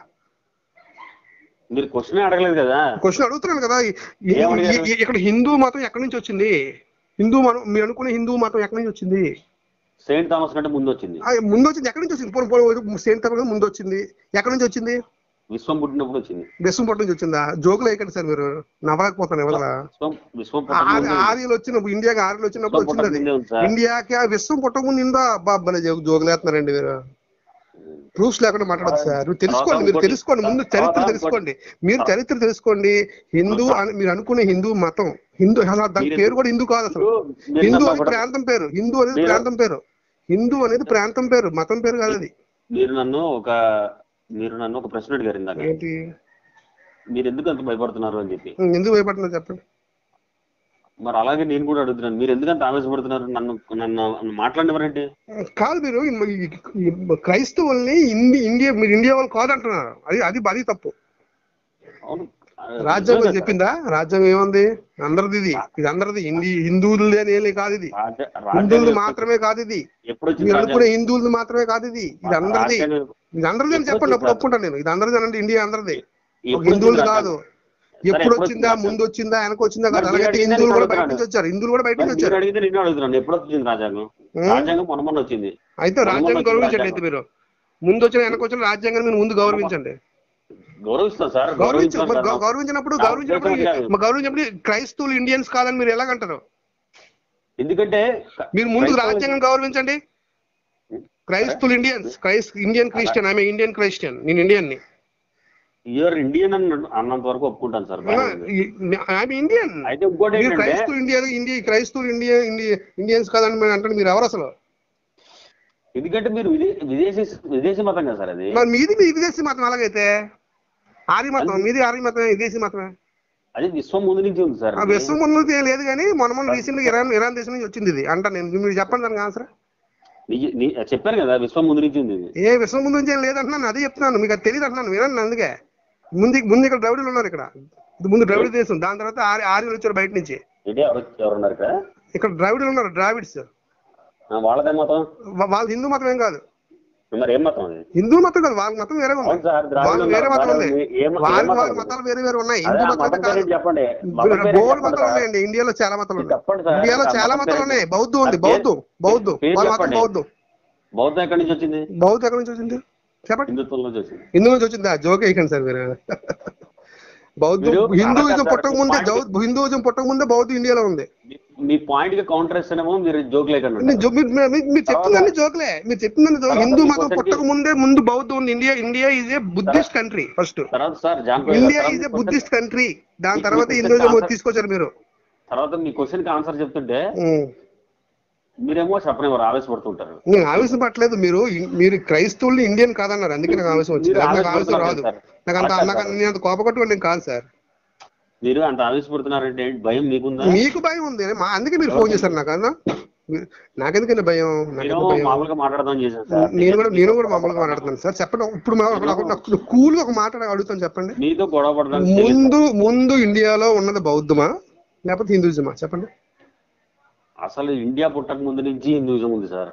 Speaker 2: మీరు క్వశ్చన్ అడగలేదు కదా
Speaker 1: క్వశ్చన్ అడుగుతున్నాను కదా ఈ- ఈ-
Speaker 2: ఏమడిగారు?
Speaker 1: ఈ- ఇక్కడ హిందూ మతం ఎక్కడి నుంచి వచ్చింది హిందూ మతం మీరు అనుకునే హిందూ మతం ఎక్కడి నుంచి వచ్చింది
Speaker 2: సెయింట్ థామస్ కంటే ముందు వచ్చింది
Speaker 1: ఆ, ముందు వచ్చింది ఎక్కడి నుంచి వచ్చింది పోనీ పోనీ సేమ్ తరగతి ముందు వచ్చింది ఎక్కడి నుంచి వచ్చింది
Speaker 2: విశ్వం పుట్టినప్పుడు వచ్చింది
Speaker 1: బెస్సం పొట్ట నుంచి వచ్చిందా జోకులు వేయకండి సార్ మీరు నవ్వలేకపోతాను ఎవరు
Speaker 2: విశ్వం విశ్వం పుట్టక ముందే ఉంది.
Speaker 1: ఆర్యలు వచ్చినప్పుడు ఇండియాకి ఆర్యలు వచ్చినప్పుడు
Speaker 2: విశ్వం
Speaker 1: వచ్చింది
Speaker 2: పుట్టక
Speaker 1: అది
Speaker 2: ముందే ఉంది సార్
Speaker 1: ఇండియాకి ఆ విశ్వం పుట్టకముందు నిందా బాబాలే జోకులు వేస్తున్నారండి మీరు ప్రూఫ్స్ లేకుండా మాట్లాడదు సార్ మీరు తెలుసుకోండి మీరు తెలుసుకోండి ముందు చరిత్ర తెలుసుకోండి మీరు చరిత్ర తెలుసుకోండి హిందూ అని మీరు అనుకునే హిందూ మతం హిందూ అసలు దాని పేరు కూడా హిందూ కాదు అసలు
Speaker 2: మీరు
Speaker 1: హిందూ
Speaker 2: నన్ను
Speaker 1: అనేది
Speaker 2: ఒకటి-
Speaker 1: ప్రాంతం పేరు హిందూ అనేది
Speaker 2: మీరు-
Speaker 1: ప్రాంతం పేరు హిందూ అనేది ప్రాంతం పేరు మతం పేరు కాదు అది
Speaker 2: మీరు నన్ను ఒక మీరు నన్ను ఒక ప్రశ్న అడిగారు ఇందాక
Speaker 1: ఏంటి
Speaker 2: మీరు ఎందుకు అంత భయపడుతున్నారు అని చెప్పి
Speaker 1: ఎందుకు భయపడుతున్నారు చెప్పండి
Speaker 2: మరి అలాగే నేను కూడా అడుగుతున్నాను మీరు ఎందుకంత ఆవేశపడుతున్నారు నన్ను నన్ను మాట్లాడినవరండి
Speaker 1: కాదు మీరు ఈ- ఈ క్రైస్తవుల్ని ఇండి ఇండియా మీరు ఇండియా వాళ్ళు కాదంటున్నారు అది అది అది తప్పు
Speaker 2: అవును
Speaker 1: రాజ్యాంగం చెప్పిందా రాజ్యాంగం ఏముంది అందరిది ఇది ఇది అందరిది హిందీ హిందువులది అని ఏమీ కాదు ఇది
Speaker 2: రాజ్య-
Speaker 1: హిందువులు
Speaker 2: రాజ్యాంగం
Speaker 1: మాత్రమే కాదు ఇది
Speaker 2: ఎప్పుడు వచ్చింది
Speaker 1: మీరు అనుకునే
Speaker 2: రాజ్యాంగం?
Speaker 1: హిందువులు మాత్రమే కాదు ఇది ఇది అందరిది
Speaker 2: రాజ్యాంగం
Speaker 1: ఇది అందరిది అని చెప్పండి అప్పుడు ఒప్పుకుంటాను నేను ఇది అందరిది అనండి ఇండియా అందరిది ఒక
Speaker 2: ఎప్పుడు
Speaker 1: హిందువులు
Speaker 2: వచ్చింది
Speaker 1: కాదు
Speaker 2: రాజ్యాంగం?
Speaker 1: ఎప్పుడు
Speaker 2: ఎప్పుడు
Speaker 1: వచ్చిందా
Speaker 2: వచ్చింది
Speaker 1: ముందు వచ్చిందా వెనక వచ్చిందా కాదు
Speaker 2: మరి
Speaker 1: అలాగే
Speaker 2: మీరు అడిగితే
Speaker 1: హిందువులు కూడా
Speaker 2: నేను
Speaker 1: బయట నుంచి వచ్చారు హిందువులు కూడా బయట నుంచి
Speaker 2: మరి మీరు
Speaker 1: వచ్చారు
Speaker 2: అడిగితే నేను అడుగుతున్నాను ఎప్పుడు వచ్చింది రాజ్యాంగం
Speaker 1: ఉం?
Speaker 2: రాజ్యాంగం మొన్న మొన్న వచ్చింది
Speaker 1: అయితే
Speaker 2: మొన్న
Speaker 1: రాజ్యాంగం
Speaker 2: వచ్చింది
Speaker 1: గౌరవించండి
Speaker 2: రాజ్యాంగం.
Speaker 1: అయితే మీరు ముందు వచ్చిన వెనక వచ్చిన రాజ్యాంగం మీరు ముందు గౌరవించండి
Speaker 2: గౌరవిస్తాం సార్
Speaker 1: గౌరవించు
Speaker 2: గౌరవించాం
Speaker 1: మరి
Speaker 2: సార్.
Speaker 1: గౌ- గౌరవించినప్పుడు
Speaker 2: నా
Speaker 1: గౌరవించినప్పుడు
Speaker 2: ఉద్దేశం కాదు.
Speaker 1: మరి గౌరవించినప్పుడు క్రైస్తవులు ఇండియన్స్ కాదని మీరు ఎలాగంటారు
Speaker 2: ఎందుకంటే
Speaker 1: మీరు ముందు
Speaker 2: క్రైస్తవ-
Speaker 1: రాజ్యాంగం గౌరవించండి క్రైస్తవులు ఇండియన్స్ క్రైస్ Indian Christian I Indian Christian నేను ఇండియన్ ని
Speaker 2: యూఆర్ ఇండియన్ అని అన్నంత వరకు ఒప్పుకుంటాను సార్
Speaker 1: ఐ ఇండియన్
Speaker 2: అయితే ఇంకోటి
Speaker 1: మీరు
Speaker 2: ఏంటంటే
Speaker 1: క్రైస్తవులు ఇండియా ఇండియా క్రైస్తవులు ఇండియా ఇండియా ఇండియన్స్ కాదని మీరు అంటే మీరు ఎవరు అసలు
Speaker 2: ఎందుకంటే మీరు విదే విదేశీ విదేశీ మతం కదా సార్ అది
Speaker 1: మరి మీది మీ విదేశీ మతం అలాగైతే ఆర్య మతం మీది ఆర్య మతమే విదేశీ మతమే
Speaker 2: అది విశ్వం ముందు నుంచి ఉంది సార్
Speaker 1: ఆ విశ్వం ఉన్నది ఏం లేదు కానీ మొన్న మొన్న రీసెంట్ ఇరాన్ ఇరాన్ దేశం నుంచి వచ్చింది ఇది అంట నేను మీరు చెప్పండి దానికి ఆన్సర్
Speaker 2: నీ- నీ- చెప్పాను కదా విశ్వం ముందు నుంచి ఉంది ఇది
Speaker 1: ఏ విశ్వం ముందు నుంచి ఏం లేదంటున్నాను అదే చెప్తున్నాను మీకు అది తెలియదు అంటున్నాను వినండి అందుకే ముందు ముందు ఇక్కడ ద్రవిడులు ఉన్నారు ఇక్కడ ఇది ముందు ద్రవిడ దేశం దాని తర్వాత ఆర్య ఆర్యులు వచ్చారు బయట నుంచి
Speaker 2: ఏంటి ఎవరు ఎవరున్నారు ఇక్కడ
Speaker 1: ఇక్కడ ద్రావిడులు ఉన్నారు ద్రావిడ్స్
Speaker 2: ఆ, వాళ్ళదే మతం
Speaker 1: వా- వాళ్ళ హిందూ మతం ఏం కాదు
Speaker 2: మరి ఏం మతం అది
Speaker 1: హిందూ మతం కాదు వాళ్ళ మతం వేరే ఉంది
Speaker 2: అవును సార్, ద్రావిడులు
Speaker 1: వాళ్ళు వేరే
Speaker 2: ఉన్నారు.
Speaker 1: మతం ఉంది
Speaker 2: ఏ- ఏ- ఏ
Speaker 1: వాళ్ళ
Speaker 2: మతం
Speaker 1: వాళ్ళ
Speaker 2: అది?
Speaker 1: మతాలు వేరే వేరే ఉన్నాయి
Speaker 2: అదే
Speaker 1: హిందూ
Speaker 2: ఆ
Speaker 1: మతం
Speaker 2: మతం
Speaker 1: అయితే కాదు
Speaker 2: పేరేంటి చెప్పండి మతం పేరేంటి
Speaker 1: బోర్డు
Speaker 2: చెప్పండి
Speaker 1: మతాలు
Speaker 2: సార్.
Speaker 1: ఉన్నాయండి ఇండియాలో చాలా మతాలు ఉన్నాయి
Speaker 2: చెప్పండి సార్.
Speaker 1: ఇండియాలో
Speaker 2: ఆ
Speaker 1: చాలా
Speaker 2: మతం
Speaker 1: మతాలు
Speaker 2: పేరు
Speaker 1: ఉన్నాయి
Speaker 2: చెప్పండి.
Speaker 1: బౌద్ధం ఉంది
Speaker 2: ఆ పేరు-
Speaker 1: బౌద్ధం బౌద్ధం
Speaker 2: పేరు
Speaker 1: వాళ్ళ మతం
Speaker 2: చెప్పండి.
Speaker 1: బౌద్ధం
Speaker 2: బౌద్ధం ఎక్కడి నుంచి వచ్చింది
Speaker 1: బౌద్ధం ఎక్కడి నుంచి వచ్చింది చెప్పండి
Speaker 2: హిందుత్వం నుంచి వచ్చింది
Speaker 1: హిందూ నుంచి వచ్చింది జోక్ వేయకండి సార్ మీరు బౌద్ధం
Speaker 2: మీరు
Speaker 1: హిందూయిజం
Speaker 2: అలాగే
Speaker 1: పుట్టక ముందే
Speaker 2: సార్,
Speaker 1: జౌ- హిందూయిజం పుట్టక ముందే బౌద్ధం ఇండియాలో ఉంది
Speaker 2: మీ- మీ పాయింట్ కి కౌంటర్ ఇస్తేనేమో మీరు జోక్ లేకుండా
Speaker 1: నేను జో- మీరు- మీరు- మీరు చెప్తుందండి జోక్లే మీరు చెప్తుందండి జోక్
Speaker 2: తర్వాత
Speaker 1: హిందూ
Speaker 2: మీ
Speaker 1: మతం
Speaker 2: క్వశ్చన్కి-
Speaker 1: పుట్టక ముందే ముందు బౌద్ధం ఉంది India India is a Buddhist country first
Speaker 2: తర్వాత sir John
Speaker 1: India is a Buddhist country దాని తర్వాత హిందూయిజం తీసుకొచ్చారు మీరు
Speaker 2: తర్వాత మీ క్వశ్చన్ కి ఆన్సర్ చెప్తుంటే
Speaker 1: ఉం.
Speaker 2: మీరేమో చెప్పనివ్వరు ఆవేశపడుతుంటారు
Speaker 1: నేను ఆవేశం పట్టలేదు మీరు మీరు క్రైస్తవుల్ని ఇండియన్ కాదన్నారు అందుకే నాకు ఆవేశం వచ్చింది
Speaker 2: మీరు
Speaker 1: నాకు ఆవేశం రాదు
Speaker 2: ఆవేశపడుతున్నారు
Speaker 1: నాకు అంత
Speaker 2: సార్.
Speaker 1: నాకు నేను అంత కోపకట్టు నేను కాదు సార్
Speaker 2: మీరు అంత ఆవేశపడుతున్నారంటే ఏంటి? భయం మీకుందా
Speaker 1: మీకు భయం ఉంది మా అందుకే మీరు ఫోన్ చేశారు నాకు అన్నా మీరు- నాకెందుకండి భయం
Speaker 2: నేను
Speaker 1: నాకెందుకు భయం
Speaker 2: మామూలుగా మాట్లాడదాం చేశాను సార్
Speaker 1: నేను కూడా నేను కూడా మామూలుగా మాట్లాడుతున్నాను సార్ చెప్పండి ఇప్పుడు మా- నాకు- నాకు కూల్గా ఒక మాట అడుగుతాను చెప్పండి
Speaker 2: మీతో గొడవ పడడానికి తెలియదు.
Speaker 1: ముందు ముందు ఇండియాలో ఉన్నది బౌద్ధమా లేకపోతే హిందూయిజమా చెప్పండి
Speaker 2: అసలు ఇండియా పుట్టక ముందు నుంచి హిందూయిజం ఉంది సార్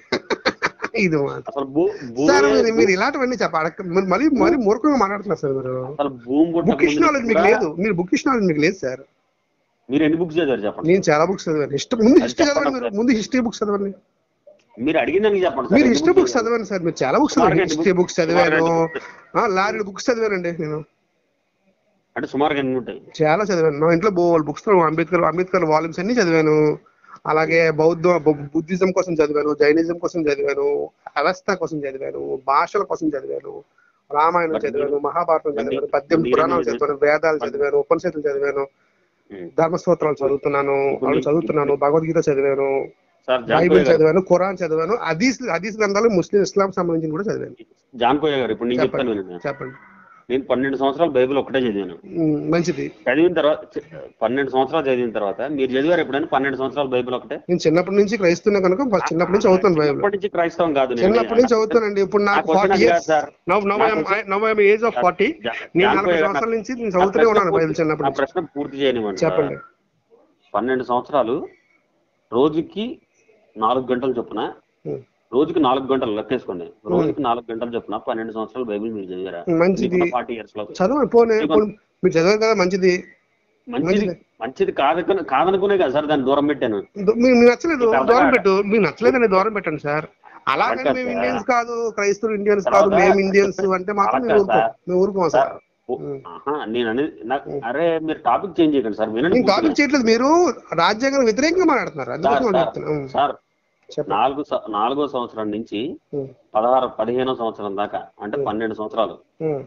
Speaker 1: ఇది మాట
Speaker 2: అసలు భూ
Speaker 1: సార్
Speaker 2: భూమి
Speaker 1: మీరు మీరు ఇలాంటివన్నీ చెప్ప అడగ మరి మరీ మరీ మూర్ఖంగా మాట్లాడుతున్నారు సార్ మీరు
Speaker 2: అసలు భూమి పుట్టక
Speaker 1: బుకిష్
Speaker 2: ముందు
Speaker 1: నాలెడ్జ్ మీకు
Speaker 2: కూడా
Speaker 1: లేదు మీరు బుకిష్ నాలెడ్జ్ మీకు లేదు సార్
Speaker 2: మీరు ఎన్ని బుక్స్ చదివారు చెప్పండి
Speaker 1: నేను చాలా బుక్స్ చదివాను హిస్టరీ ముందు హిస్టరీ
Speaker 2: చెప్పండి
Speaker 1: చదవండి మీరు ముందు హిస్టరీ బుక్స్ చదవండి
Speaker 2: మీరు అడిగిందని చెప్పండి
Speaker 1: మీరు
Speaker 2: సార్.
Speaker 1: హిస్టరీ బుక్స్ చదవండి సార్ మీరు చాలా బుక్స్ చదివారు
Speaker 2: సుమారుగా
Speaker 1: హిస్టరీ
Speaker 2: ఎన్ని
Speaker 1: బుక్స్ చదివాను
Speaker 2: సుమారుగా ఎన్ని
Speaker 1: లారీ బుక్స్ చదివానండి నేను
Speaker 2: అంటే సుమారుగా ఎన్ని ఉంటాయి
Speaker 1: చాలా చదివాను మా ఇంట్లో బోల్ బుక్స్ అంబేద్కర్ అంబేద్కర్ వాల్యూమ్స్ అన్ని చదివాను అలాగే బౌద్ధ బు- బుద్ధిజం కోసం చదివాను జైనిజం కోసం చదివాను అవస్థ కోసం చదివాను భాషల కోసం చదివాను రామాయణం
Speaker 2: మరి
Speaker 1: చదివాను
Speaker 2: మీరు-
Speaker 1: మహాభారతం
Speaker 2: మరి
Speaker 1: చదివాను
Speaker 2: మీరు-
Speaker 1: పద్దెనిమిది
Speaker 2: మీరు
Speaker 1: పురాణాలు
Speaker 2: ఏం
Speaker 1: చదివాను వేదాలు చదివాను ఉపనిషత్తులు చదివాను
Speaker 2: ఉం.
Speaker 1: ధర్మస్తోత్రాలు చదువుతున్నాను
Speaker 2: ఇప్పుడు
Speaker 1: అవి
Speaker 2: మీ-
Speaker 1: చదువుతున్నాను భగవద్గీత చదివాను
Speaker 2: సార్ జాన్
Speaker 1: బైబిల్
Speaker 2: కోయ గారు
Speaker 1: చదివాను ఖురాన్ చదివాను హదీస్ హదీస్ గ్రంథాలు ముస్లిం ఇస్లాం సంబంధించి కూడా చదివాను
Speaker 2: జాన్ కోయ గారు ఇప్పుడు నేను చెప్తాను
Speaker 1: చెప్పండి
Speaker 2: వినండి.
Speaker 1: చెప్పండి
Speaker 2: నేను పన్నెండు సంవత్సరాలు బైబిల్ ఒక్కటే చదివాను
Speaker 1: ఉమ్, మంచిది
Speaker 2: చదివిన తర్వాత చ- పన్నెండు సంవత్సరాలు చదివిన తర్వాత మీరు చదివారు ఎప్పుడైనా పన్నెండు సంవత్సరాలు బైబిల్ ఒకటే
Speaker 1: నేను చిన్నప్పటి నుంచి క్రైస్తున్నా కనుక ఫస్ట్ చిన్నప్పటి నుంచి చదువుతాను బైబిల్
Speaker 2: చిన్నప్పటి నుంచి క్రైస్తవం కాదు నేను.
Speaker 1: చిన్నప్పటి నుంచి చదువుతానండి ఇప్పుడు
Speaker 2: నా
Speaker 1: నాకు
Speaker 2: క్వశ్చన్
Speaker 1: ఫార్టీ
Speaker 2: అది కాదు
Speaker 1: years
Speaker 2: sir.
Speaker 1: Now now now I'm age of forty
Speaker 2: జా-
Speaker 1: నేను
Speaker 2: జాన్
Speaker 1: నలభై
Speaker 2: కోయ గారు
Speaker 1: సంవత్సరాల నుంచి నేను
Speaker 2: నా
Speaker 1: చదువుతూనే
Speaker 2: ప్రశ్న
Speaker 1: ఉన్నాను బైబిల్
Speaker 2: పూర్తి-
Speaker 1: చిన్నప్పటి
Speaker 2: నా
Speaker 1: నుంచి
Speaker 2: ప్రశ్న పూర్తి చేయనివ్వండి సార్.
Speaker 1: చెప్పండి
Speaker 2: పన్నెండు సంవత్సరాలు రోజుకి నాలుగు గంటలు చొప్పున
Speaker 1: ఉమ్,
Speaker 2: రోజుకి నాలుగు గంటలు లెక్కేసుకోండి రోజుకి నాలుగు గంటలు చొప్పున పన్నెండు సంవత్సరాలు బైబిల్ మీరు చదివారా
Speaker 1: మంచిది
Speaker 2: ఫార్టీ ఇయర్స్ లో
Speaker 1: చదవండి పోనీ ఇప్పుడు మీరు చదివారు కదా మంచిది
Speaker 2: మంచిది
Speaker 1: మంచిది.
Speaker 2: మంచిది కాదనుకునే కాదనుకునే కదా సార్ దాన్ని దూరం పెట్టాను
Speaker 1: దో- మీకు మీకు నచ్చలేదు
Speaker 2: మీకు అర్థం
Speaker 1: దూరం
Speaker 2: కాదా?
Speaker 1: పెట్టు మీకు నచ్చలేదని దూరం పెట్టండి సార్ అలాగని
Speaker 2: అలాగే
Speaker 1: మేము
Speaker 2: సార్.
Speaker 1: ఇండియన్స్ కాదు క్రైస్తవులు ఇండియన్స్ కాదు
Speaker 2: తర్వాత-
Speaker 1: మేము ఇండియన్స్ అంటే మాత్రం మేము
Speaker 2: అలాగే
Speaker 1: ఊరుకోం
Speaker 2: సార్.
Speaker 1: మేము ఊరుకోం సార్
Speaker 2: సార్ ఓ- ఆహా, నేను అనేది నాకు అరే మీరు టాపిక్ చేంజ్ చేయకండి సార్ వినండి
Speaker 1: నేను టాపిక్ చేయట్లేదు మీరు రాజ్యాంగం వ్యతిరేకంగా మాట్లాడుతున్నారు
Speaker 2: సార్,
Speaker 1: అందుకోసం
Speaker 2: సార్,
Speaker 1: చెప్తున్నా ఉమ్,
Speaker 2: సార్
Speaker 1: చెప్పండి
Speaker 2: నాలుగు స- నాలుగో సంవత్సరం నుంచి
Speaker 1: ఉమ్,
Speaker 2: పదహారు పదిహేనో సంవత్సరం దాకా అంటే పన్నెండు సంవత్సరాలు
Speaker 1: ఉమ్.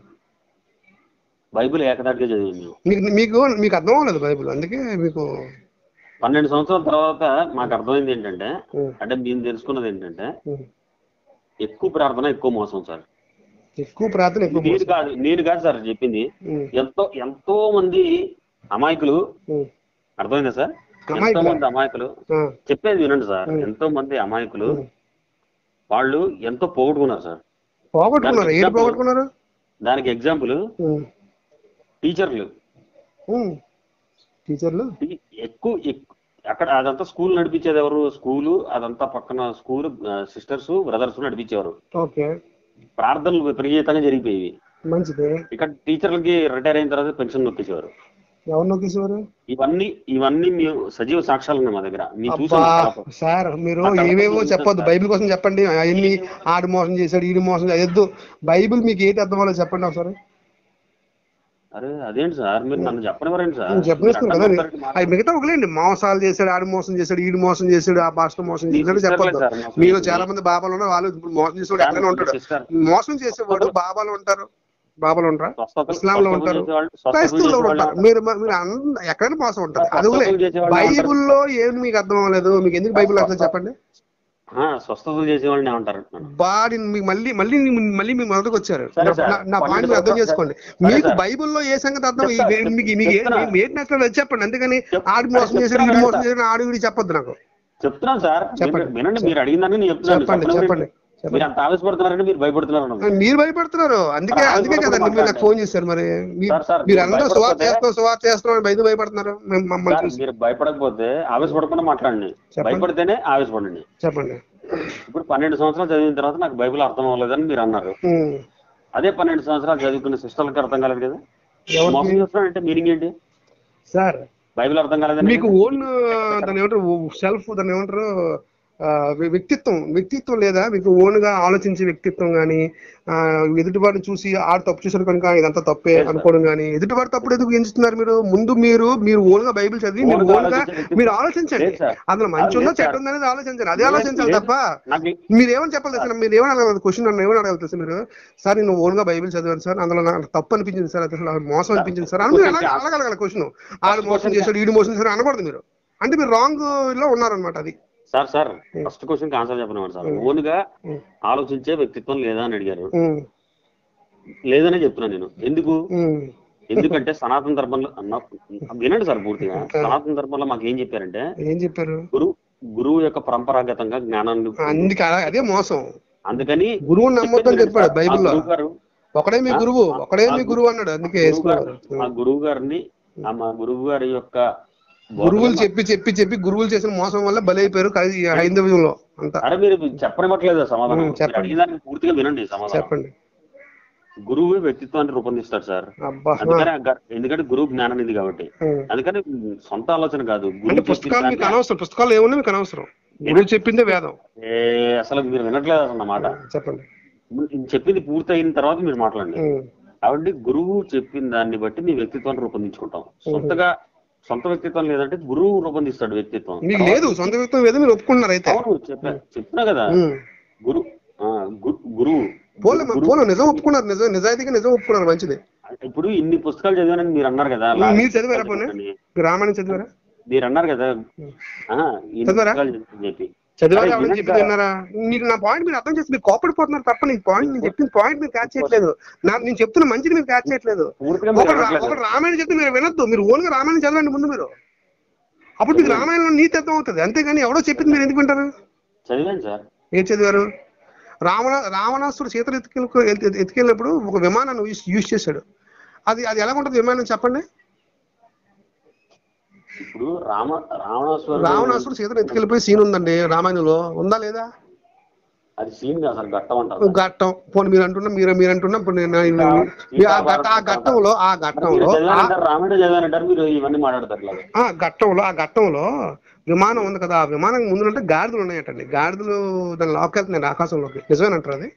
Speaker 2: బైబిల్ ఏకదాటిగా చదివాను మేము
Speaker 1: మీకు మీకు మీకు అర్థం అవ్వలేదు బైబిల్ అందుకే మీకు
Speaker 2: పన్నెండు సంవత్సరాల తర్వాత మాకు అర్థమైంది ఏంటంటే
Speaker 1: ఉమ్,
Speaker 2: అంటే మేము తెలుసుకున్నది ఏంటంటే
Speaker 1: ఉమ్.
Speaker 2: ఎక్కువ ప్రార్థన ఎక్కువ మోసం సార్
Speaker 1: ఎక్కువ ప్రార్థన ఎక్కువ
Speaker 2: నేను
Speaker 1: మోసం.
Speaker 2: కాదు నేను కాదు సార్ చెప్పింది
Speaker 1: ఉమ్,
Speaker 2: ఎంతో ఎంతో మంది అమాయకులు
Speaker 1: ఉమ్.
Speaker 2: అర్థమైందా సార్ ఎంతో
Speaker 1: అమాయకులా?
Speaker 2: మంది అమాయకులు
Speaker 1: ఆ,
Speaker 2: చెప్పేది వినండి సార్
Speaker 1: ఉమ్.
Speaker 2: ఎంతో మంది అమాయకులు
Speaker 1: ఉమ్.
Speaker 2: వాళ్ళు ఎంతో పోగొట్టుకున్నారు సార్
Speaker 1: పోగొట్టుకున్నారు
Speaker 2: దానికి
Speaker 1: ఏది
Speaker 2: example-
Speaker 1: పోగొట్టుకున్నారు
Speaker 2: దానికి ఎగ్జాంపుల్
Speaker 1: ఉమ్,
Speaker 2: టీచర్లు
Speaker 1: ఉమ్. టీచర్లు
Speaker 2: టీ- ఎక్కువ ఎక్కు- అక్కడ అదంతా స్కూల్ నడిపించేది ఎవరు స్కూలు అదంతా పక్కన స్కూల్ సిస్టర్స్ బ్రదర్స్ నడిపించేవారు
Speaker 1: ఓకే
Speaker 2: ప్రార్థనలు విపరీతంగా జరిగిపోయేవి
Speaker 1: మంచిది
Speaker 2: ఇక్కడ టీచర్లకి రిటైర్ అయిన తర్వాత పెన్షన్ నొక్కేసేవారు
Speaker 1: ఎవరు నొక్కేసేవారు
Speaker 2: ఇవన్నీ ఇవన్నీ మేము సజీవ సాక్ష్యాలు ఉన్నాయి మా దగ్గర మీరు
Speaker 1: అబ్బా
Speaker 2: చూసాను
Speaker 1: సార్ మీరు
Speaker 2: ఆ తర్వాత
Speaker 1: ఏవేవో
Speaker 2: చూసాను
Speaker 1: చెప్పొద్దు
Speaker 2: సార్.
Speaker 1: బైబిల్ కోసం చెప్పండి అవన్నీ ఆడు మోసం చేశాడు ఈడు మోసం చేయొద్దు బైబిల్ మీకు ఏంటి అర్థం అవ్వలేదు చెప్పండి ఒకసారి
Speaker 2: అరే అదేంటి సార్ మీరు నన్ను చెప్పనివ్వరండి సార్
Speaker 1: నేను చెప్పేస్తాను
Speaker 2: మీరు
Speaker 1: కదా
Speaker 2: అడ్డం పడతారని మాట-
Speaker 1: అవి మిగతా ఒకలేండి మోసాలు చేశాడు ఆడు మోసం చేశాడు ఈడు మోసం చేశాడు ఆ భాషలో మోసం
Speaker 2: మీ
Speaker 1: చేశాడు
Speaker 2: sister
Speaker 1: చెప్పొద్దు
Speaker 2: లే సార్ మోసం
Speaker 1: మీరు
Speaker 2: చేసింది.
Speaker 1: చాలా మంది బాబాలు ఉన్నారు వాళ్ళు ఇప్పుడు మోసం చేసేవాడు ఎక్కడైనా ఉంటాడు
Speaker 2: sister.
Speaker 1: మోసం చేసేవాడు బాబాలు ఉంటారు బాబాలు ఉంటారా
Speaker 2: స్వస్థతలు-
Speaker 1: ఇస్లాంలో
Speaker 2: స్వస్థతలు
Speaker 1: ఉంటారు
Speaker 2: చేసేవాళ్ళు, స్వస్థతలు
Speaker 1: క్రైస్తవులు
Speaker 2: చేసేవాళ్ళు
Speaker 1: ఉంటారు మీరు మీరు అన్- ఎక్కడైనా మోసం ఉంటుంది అది
Speaker 2: స్వస్థతలు చేసేవాళ్ళు ఉంటారు.
Speaker 1: బైబిల్లో ఏమి మీకు అర్థం అవ్వలేదు మీకు ఎందుకు బైబిల్ అర్థం చెప్పండి
Speaker 2: ఆ, స్వస్థతలు చేసే వాళ్ళని ఏమంటారు అంటున్నాను.
Speaker 1: బాడీ మీకు మళ్ళీ మళ్ళీ మీ- మళ్ళీ మీ మొదటికి వచ్చారు
Speaker 2: సరే
Speaker 1: నా-
Speaker 2: సార్.
Speaker 1: నా- నా పాయింట్ మీరు అర్థం చేసుకోండి
Speaker 2: సరే
Speaker 1: మీకు
Speaker 2: సార్.
Speaker 1: బైబిల్లో ఏ సంగతి అర్థం
Speaker 2: చెప్తా,
Speaker 1: ఈ- మీకు మీకు ఏ-
Speaker 2: చెప్తున్నా.
Speaker 1: మీకు ఏంటి నచ్చలేదు అది చెప్పండి అందుకని
Speaker 2: చెప్-
Speaker 1: ఆడి మోసం
Speaker 2: చెప్తున్నా
Speaker 1: చేశాడు ఈడు
Speaker 2: కదా
Speaker 1: మోసం
Speaker 2: సార్.
Speaker 1: చేశాడు ఆడి వీడి చెప్పొద్దు నాకు
Speaker 2: చెప్తున్నాను సార్
Speaker 1: చెప్పండి.
Speaker 2: మీరు వినండి మీరు అడిగిందని నేను చెప్తున్నాను
Speaker 1: చెప్పండి
Speaker 2: చెప్పలేదు.
Speaker 1: చెప్పండి చెప్పండి
Speaker 2: మీరు అంత ఆవేశపడుతున్నారంటే మీరు భయపడుతున్నారు అన్నమాట.
Speaker 1: మీరు భయపడుతున్నారు అందుకే
Speaker 2: సార్,
Speaker 1: అందుకే
Speaker 2: భయపడకుండా
Speaker 1: కదండి మీరు నాకు
Speaker 2: మాట్లాడండి.
Speaker 1: ఫోన్ చేశారు మరి మీ-
Speaker 2: సార్, సార్,
Speaker 1: మీరు
Speaker 2: మీరు
Speaker 1: అందరూ సువార్త
Speaker 2: భయపడకపోతే-
Speaker 1: చేస్తున్నాం సువార్త చేస్తున్నాం అని బయట భయపడుతున్నారు మేము మమ్మల్ని
Speaker 2: సార్,
Speaker 1: చూసి
Speaker 2: మీరు భయపడకపోతే ఆవేశపడకుండా మాట్లాడండి
Speaker 1: చెప్పండి.
Speaker 2: భయపడితేనే ఆవేశపడండి
Speaker 1: చెప్పండి
Speaker 2: ఇప్పుడు పన్నెండు సంవత్సరాలు చదివిన తర్వాత నాకు బైబిల్ అర్థం అవ్వలేదని మీరు అన్నారు
Speaker 1: ఉమ్.
Speaker 2: అదే పన్నెండు సంవత్సరాలు చదువుకున్న సిస్టర్లకి అర్థం కాలేదు కదా
Speaker 1: ఎవరికి?
Speaker 2: మోసం చేస్తున్నాడు అంటే మీనింగ్ ఏంటి
Speaker 1: సార్
Speaker 2: బైబిల్ అర్థం కాలేదని
Speaker 1: మీకు ఓన్ దాన్ని ఏమంటారు సెల్ఫ్ దాన్ని ఏమంటారు ఆ, వ్య- వ్యక్తిత్వం వ్యక్తిత్వం లేదా మీకు ఓన్ గా ఆలోచించే వ్యక్తిత్వం గానీ ఆ, ఎదుటివాడిని చూసి ఆడు తప్పు చేశారు కనుక ఇదంతా తప్పే
Speaker 2: Yes, sir.
Speaker 1: అనుకోవడం గానీ ఎదుటివాడు తప్పుడు ఎందుకు ఎంచుతున్నారు మీరు ముందు మీరు మీరు ఓన్ గా బైబిల్ చదివి మీరు
Speaker 2: Own గా
Speaker 1: ఓన్ గా
Speaker 2: ఆలోచించే వ్యక్తిత్వం.
Speaker 1: మీరు ఆలోచించండి
Speaker 2: లేదు, sir.
Speaker 1: అందులో మంచి ఉందా
Speaker 2: లేదు,
Speaker 1: చెడ్డ
Speaker 2: sir.
Speaker 1: ఉందా అనేది ఆలోచించండి అదే
Speaker 2: లేదు,
Speaker 1: ఆలోచించాలి
Speaker 2: లేదు.
Speaker 1: తప్ప
Speaker 2: నాకు
Speaker 1: మీరు ఏమని చెప్పాలి తెలుసా మీరు ఏమని అడగాలి క్వశ్చన్ నన్ను ఏమని అడగాలి తెలుసా మీరు సార్ నేను ఓన్ గా బైబిల్ చదివాను సార్ అందులో నాకు తప్పు అనిపించింది సార్ అసలు నాకు మోసం అనిపించింది సార్ అని మీరు అడగ- అడగలగాలి క్వశ్చన్ ఆడు మోసం చేశాడు ఈడు మోసం చేశాడు అనకూడదు మీరు అంటే మీరు రాంగ్ లో ఉన్నారనమాట అది
Speaker 2: sir sir first question answer చెప్పినాడు సార్ ఓన్ గా
Speaker 1: ఉమ్.
Speaker 2: ఆలోచించే వ్యక్తిత్వం లేదా అని అడిగారు
Speaker 1: ఉమ్,
Speaker 2: లేదనే చెప్తున్నాను నేను ఎందుకు
Speaker 1: ఉమ్,
Speaker 2: ఎందుకంటే సనాతన ధర్మంలో అన్న- వినండి సార్ పూర్తిగా సనాతన ధర్మంలో మాకు ఏం చెప్పారంటే
Speaker 1: ఏం చెప్పారు
Speaker 2: గురు గురువు యొక్క పరంపరాగతంగా జ్ఞానాన్ని
Speaker 1: అందుకే అలా- అదే మోసం
Speaker 2: అందుకని
Speaker 1: గురువుని నమ్మొద్దని చెప్పాడు
Speaker 2: ఆ
Speaker 1: బైబిల్లో
Speaker 2: గురువు గారు
Speaker 1: ఒకడే మీ గురువు ఒకడే మీ గురువు అన్నాడు అందుకే
Speaker 2: గురువు
Speaker 1: వేసుకున్నారు
Speaker 2: గారు- ఆ గురువు గారిని ఆ మా గురువు గారి యొక్క
Speaker 1: గురువులు చెప్పి చెప్పి చెప్పి గురువులు చేసిన మోసం వల్ల బలైపోయారు కలిసి హైందవ్యంలో అంతా
Speaker 2: అరే మీరు చెప్పనివ్వట్లేదు సమాధానం
Speaker 1: ఉమ్,
Speaker 2: మీరు
Speaker 1: చెప్పండి.
Speaker 2: అడిగిన దానికి పూర్తిగా వినండి సమాధానం
Speaker 1: చెప్పండి
Speaker 2: గురువు వ్యక్తిత్వాన్ని రూపొందిస్తాడు సార్
Speaker 1: అబ్బా
Speaker 2: అందుకని ఆ గ- ఎందుకంటే గురువు జ్ఞానం ఇది కాబట్టి
Speaker 1: ఉమ్.
Speaker 2: అందుకని సొంత ఆలోచన కాదు
Speaker 1: అంటే
Speaker 2: గురువు
Speaker 1: పుస్తకాలు మీకు
Speaker 2: చెప్పిన
Speaker 1: అనవసరం పుస్తకాలు ఏమున్నా మీకు అనవసరం గురువు చెప్పిందే వేదం
Speaker 2: ఏ, అసలు మీరు వినట్లేదు అన్నమాట
Speaker 1: చెప్పండి
Speaker 2: నేను చెప్పింది పూర్తి అయిన తర్వాత మీరు మాట్లాడండి
Speaker 1: ఉమ్,
Speaker 2: కాబట్టి గురువు చెప్పిన దాన్ని బట్టి మీ వ్యక్తిత్వాన్ని రూపొందించుకుంటాం సొంతగా సొంత వ్యక్తిత్వం లేదంటే గురువు రూపొందిస్తాడు వ్యక్తిత్వం
Speaker 1: మీకు లేదు సొంత వ్యక్తం ఏదో మీరు ఒప్పుకున్నారు అయితే
Speaker 2: అవును చెప్పా చెప్తున్నా కదా
Speaker 1: ఉమ్.
Speaker 2: గురు ఆ, గు- గురువు
Speaker 1: పోలే
Speaker 2: గురువు-
Speaker 1: పోలే నిజం ఒప్పుకున్నారు నిజం నిజాయితీగా నిజం ఒప్పుకున్నారు మంచిది
Speaker 2: ఇప్పుడు ఇన్ని పుస్తకాలు చదివానని మీరు అన్నారు కదా
Speaker 1: మీరు చదివారా పోనీ? మీరు రామాయణం చదివారా
Speaker 2: మీరు అన్నారు కదా ఆ, ఇన్ని
Speaker 1: చదివారా?
Speaker 2: పుస్తకాలు చదివానని చెప్పి
Speaker 1: చదివారా
Speaker 2: అరే,
Speaker 1: ఎవరైనా
Speaker 2: వినండి
Speaker 1: చెప్పి విన్నారా మీరు నా పాయింట్ మీరు అర్థం చేసి మీరు కోపడిపోతున్నారు తప్ప నేను పాయింట్ నేను చెప్పిన పాయింట్ మీరు క్యాచ్ చేయట్లేదు నా నేను చెప్తున్న మంచిది మీరు క్యాచ్ చేయట్లేదు
Speaker 2: పూర్తిగా మీరు
Speaker 1: ఒక రా-
Speaker 2: వినట్లేదు.
Speaker 1: ఒక రామాయణం చెప్తే మీరు వినొద్దు మీరు ఓన్గా రామాయణం చదవండి ముందు మీరు అప్పుడు మీకు రామాయణంలో నీతి అర్థం అవుతుంది అంతేగాని ఎవడో చెప్పింది మీరు ఎందుకు వింటారు
Speaker 2: చదివాను సార్
Speaker 1: ఏం చదివారు రావణ రావణాసుడు సీతలు ఎత్తుకెళ్ళి ఎత్తి- ఎత్తుకెళ్ళినప్పుడు ఒక విమానాన్ని యూస్ యూజ్ చేశాడు అది అది ఎలా ఉంటుంది విమానం చెప్పండి
Speaker 2: ఇప్పుడు రామ రావణాసురుడు
Speaker 1: రావణాసుడు సీతలు ఎత్తుకెళ్ళిపోయి సీన్ ఉందండి రామాయణంలో ఉందా లేదా
Speaker 2: అది సీన్ కాదు సార్ ఘట్టం అంటారు
Speaker 1: ఘట్టం పోనీ మీరు అంటున్నా మీరు మీరు అంటున్నా ఇప్పుడు నేను నేను- మీ ఆ ఘట్ట ఆ ఘట్టంలో ఆ
Speaker 2: మీరు
Speaker 1: ఘట్టంలో ఆ-
Speaker 2: చదివానంటారు రామాయణ చదివానంటారు మీరు ఇవన్నీ మాట్లాడతారు ఇలాగ
Speaker 1: ఆ ఘట్టంలో ఆ ఘట్టంలో విమానం ఉంది కదా ఆ విమానం ముందు అంటే గాడిదలు ఉన్నాయటండి గాడిదలు దాని లోకెళ్తున్నాయి ఆకాశంలోకి నిజమేనంటారు అది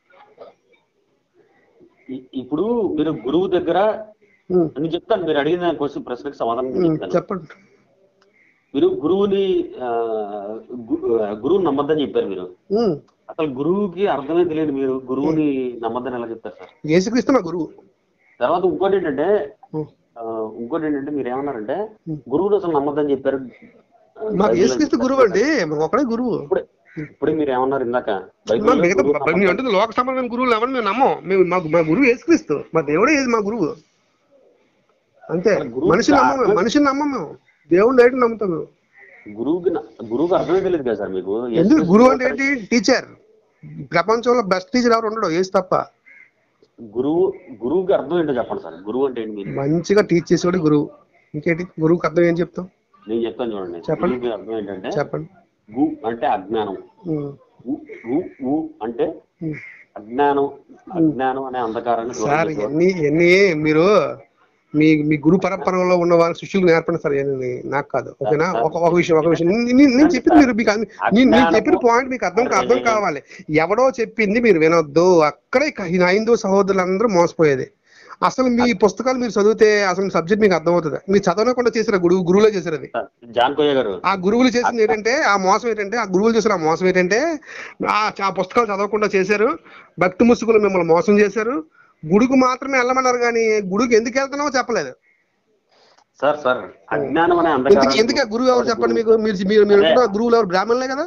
Speaker 2: ఇ- ఇప్పుడు మీరు గురువు దగ్గర
Speaker 1: ఉమ్,
Speaker 2: నేను చెప్తాను మీరు అడిగిన క్వశ్చన్ ప్రశ్నకి సమాధానం నేను
Speaker 1: ఉమ్,
Speaker 2: చెప్తాను
Speaker 1: చెప్పండి
Speaker 2: మీరు గురువుని ఆ, గు- ఆ, గురువుని నమ్మద్దని చెప్పారు మీరు
Speaker 1: ఉమ్,
Speaker 2: అసలు గురువుకి అర్థమే తెలియదు మీరు గురువుని నమ్మద్దని ఎలా చెప్తారు సార్
Speaker 1: యేసుక్రీస్తు నా గురువు
Speaker 2: తర్వాత ఇంకోటి ఏంటంటే
Speaker 1: ఉమ్,
Speaker 2: ఆ, ఇంకోటి ఏంటంటే మీరు ఏమన్నారంటే
Speaker 1: ఉమ్.
Speaker 2: గురువుని అసలు నమ్మద్దని చెప్పారు
Speaker 1: మాకు యేసుక్రీస్తు గురువు అండి మాకు ఒకడే గురువు
Speaker 2: ఇప్పుడే ఇప్పుడే మీరు ఏమన్నారు ఇందాక
Speaker 1: మా
Speaker 2: బైబిల్లో
Speaker 1: మిగతా
Speaker 2: గురువు
Speaker 1: మేము
Speaker 2: నమ్మకం-
Speaker 1: అంటుంది లోక సంబంధం గురువులు ఎవరు మేము నమ్మం మేము మాకు మా గురువు యేసుక్రీస్తు మా దేవుడే యేసు మా గురువు అంతే
Speaker 2: గురువు
Speaker 1: మనిషిని నమ్మం మేము మనిషిని నమ్మం మేము దేవుడు లేటు నమ్ముతాం మేము
Speaker 2: గురువుకి న- గురువుకి అర్థమే తెలియదు కదా సార్ మీకు
Speaker 1: ఎందుకు గురువు అంటే ఏంటి టీచర్ ప్రపంచంలో బెస్ట్ టీచర్ ఎవరు ఉండడు ఏసు తప్ప
Speaker 2: గురువు గురువుకి అర్థం ఏంటో చెప్పండి సార్ గురువు అంటే ఏంటి మీరు
Speaker 1: మంచిగా టీచ్ చేసేవాడు గురువు ఇంకేంటి గురువుకి అర్థం ఏం చెప్తాం
Speaker 2: నేను చెప్తాను చూడండి
Speaker 1: చెప్పండి.
Speaker 2: గురువుకి అర్థం ఏంటంటే
Speaker 1: చెప్పండి
Speaker 2: గు అంటే అజ్ఞానం
Speaker 1: ఉమ్,
Speaker 2: ఉ ఉ, ఉ అంటే
Speaker 1: ఉమ్.
Speaker 2: అజ్ఞానం అజ్ఞానం అనే అంధకారాన్ని దూరం
Speaker 1: సార్
Speaker 2: చేసేవాడు.
Speaker 1: ఎన్ని ఎన్ని మీరు మీ మీ గురు పరంపరలో ఉన్న వాళ్ళ శిష్యులకు నేర్పండి సార్ ఇవన్నీ నాకు కాదు ఓకేనా ఒక ఒక విషయం ఒక విషయం నేను- నేను నేను చెప్పింది మీరు మీకు అన్ని- నేను నేను చెప్పిన పాయింట్ మీకు అర్థం కా- అర్థం కావాలి ఎవడో చెప్పింది మీరు వినొద్దు అక్కడే క- ఈ హైందూ సహోదరులందరూ మోసపోయేది అసలు మీ పుస్తకాలు మీరు చదివితే అసలు సబ్జెక్ట్ మీకు అర్థమవుతుంది మీరు చదవకుండా చేసిన గురువు గురువులే చేశారు అది
Speaker 2: జాన్ కోయ్య గారు
Speaker 1: ఆ గురువులు చేసింది ఏంటంటే ఆ మోసం ఏంటంటే ఆ గురువులు చేసిన ఆ మోసం ఏంటంటే ఆ ఆ పుస్తకాలు చదవకుండా చేశారు భక్తి ముసుగులు మిమ్మల్ని మోసం చేశారు గుడికి మాత్రమే వెళ్ళమన్నారు కానీ గుడికి ఎందుకు వెళ్తున్నావో చెప్పలేదు
Speaker 2: సార్ సార్ అజ్ఞానం అనే
Speaker 1: ఎందుకు
Speaker 2: అంధకారం
Speaker 1: ఎందుకు ఆ గురువు ఎవరు చెప్పండి మీకు మీరు మీరు మీరు అంటున్న గురువులు ఎవరు బ్రాహ్మణులే కదా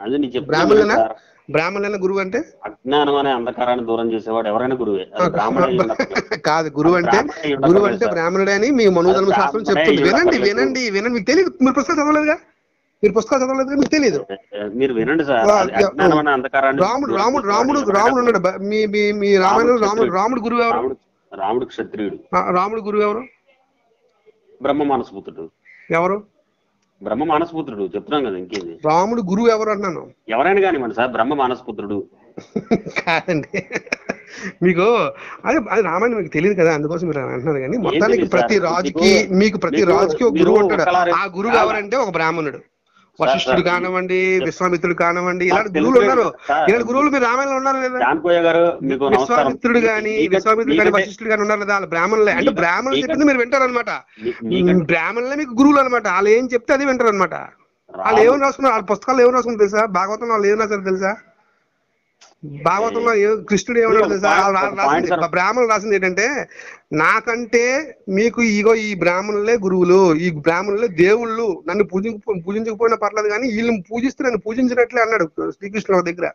Speaker 2: అది నీ చెప్తున్నా
Speaker 1: బ్రాహ్మణులేనా?
Speaker 2: సార్.
Speaker 1: బ్రాహ్మణులైన గురువు అంటే
Speaker 2: అజ్ఞానం అనే అంధకారాన్ని దూరం చేసేవాడు ఎవరైనా గురువే అది బ్రాహ్మణ అయి ఉండక్కర్లేదు.
Speaker 1: కాదు గురువు అంటే
Speaker 2: బ్రాహ్మణ అయి
Speaker 1: గురువు
Speaker 2: ఉండక్కర్లేదు
Speaker 1: అంటే
Speaker 2: సార్.
Speaker 1: బ్రాహ్మణుడే అని మీ మనోధర్మ శాస్త్రం
Speaker 2: బ్రాహ్మణే
Speaker 1: చెప్తుంది
Speaker 2: అయి
Speaker 1: వినండి
Speaker 2: ఉండక్కర్లేదు.
Speaker 1: వినండి వినండి మీకు తెలియదు మీరు పుస్తకాలు చదవలేదుగా మీరు పుస్తకాలు చదవలేదుగా మీకు తెలియదు
Speaker 2: మీరు వినండి సార్
Speaker 1: వా-
Speaker 2: అది అజ్ఞానం అనే అంధకారాన్ని
Speaker 1: రాముడు
Speaker 2: దూరం
Speaker 1: రాముడు
Speaker 2: చేసేవాడు
Speaker 1: రాముడు
Speaker 2: ఎవరైనా
Speaker 1: రాముడు ఉన్నాడు బ- మీ మీ మీ రామాయణంలో రాముడు రాముడు గురువు ఎవరు
Speaker 2: రాముడు రాముడు క్షత్రియుడు
Speaker 1: ఆ, రాముడు గురువు ఎవరు
Speaker 2: బ్రహ్మ మానసపుత్రుడు
Speaker 1: ఎవరు
Speaker 2: బ్రహ్మ మానసపుత్రుడు చెప్తున్నాం కదా ఇంకేంది
Speaker 1: రాముడు గురువు ఎవరు అంటున్నాను
Speaker 2: ఎవరైనా కానివ్వండి సార్ బ్రహ్మ మానసపుత్రుడు
Speaker 1: కాదండి మీకు అదే అది రామాయణం మీకు తెలియదు కదా అందుకోసం మీరు అలా అంటున్నారు కానీ మొత్తానికి
Speaker 2: తెలీదు
Speaker 1: ప్రతి
Speaker 2: సార్?
Speaker 1: రాజుకి
Speaker 2: మీకు-
Speaker 1: మీకు ప్రతి
Speaker 2: మీకు-
Speaker 1: రాజుకి ఒక
Speaker 2: మీరు
Speaker 1: గురువు ఉంటాడు
Speaker 2: ఒకలారి-
Speaker 1: ఆ గురువు
Speaker 2: కాదు.
Speaker 1: ఎవరంటే ఒక బ్రాహ్మణుడు
Speaker 2: సార్,
Speaker 1: వశిష్ఠుడు
Speaker 2: సార్,
Speaker 1: కానివ్వండి విశ్వామిత్రుడు కానివ్వండి
Speaker 2: సార్,
Speaker 1: ఇలాంటి
Speaker 2: తెలుసు
Speaker 1: గురువులు ఉన్నారు
Speaker 2: సార్.
Speaker 1: ఇలాంటి గురువులు మీరు రామాయణంలో ఉన్నారు లేదా
Speaker 2: జాన్కోయ్య గారు మీకు నమస్కారం
Speaker 1: విశ్వామిత్రుడు గాని
Speaker 2: మీకంటే-
Speaker 1: విశ్వామిత్రుడు కానీ
Speaker 2: మీకంటే-
Speaker 1: వశిష్ఠుడు కానీ ఉన్నారు లేదా వాళ్ళ బ్రాహ్మణులే అంటే
Speaker 2: మీకంటే-
Speaker 1: బ్రాహ్మణులు
Speaker 2: మీకంటే-
Speaker 1: చెప్పింది మీరు వింటారనమాట
Speaker 2: మీ- మీకంటే-
Speaker 1: బ్రాహ్మణులే మీకు గురువులు అనమాట వాళ్ళు ఏం చెప్తే అది వింటారు అనమాట వాళ్ళు ఏమని రాసుకున్నారు వాళ్ళ పుస్తకాలు ఏమని రాసుకున్నారు తెలుసా భాగవతంలో వాళ్ళు ఏం రాశారు తెలుసా భాగవతంలో ఏ కృష్ణుడు ఏమన్నాడు తెలుసా వాళ్ళు రా-
Speaker 2: ఒక point
Speaker 1: రాసింది
Speaker 2: సార్.
Speaker 1: బ్రాహ్మణులు రాసింది ఏంటంటే నాకంటే మీకు ఇగో ఈ బ్రాహ్మణులే గురువులు ఈ బ్రాహ్మణులే దేవుళ్ళు నన్ను పూజించ పూజించకపోయినా పర్లేదు కానీ వీళ్ళని పూజిస్తే నన్ను పూజించినట్లే అన్నాడు శ్రీకృష్ణుడు ఒక దగ్గర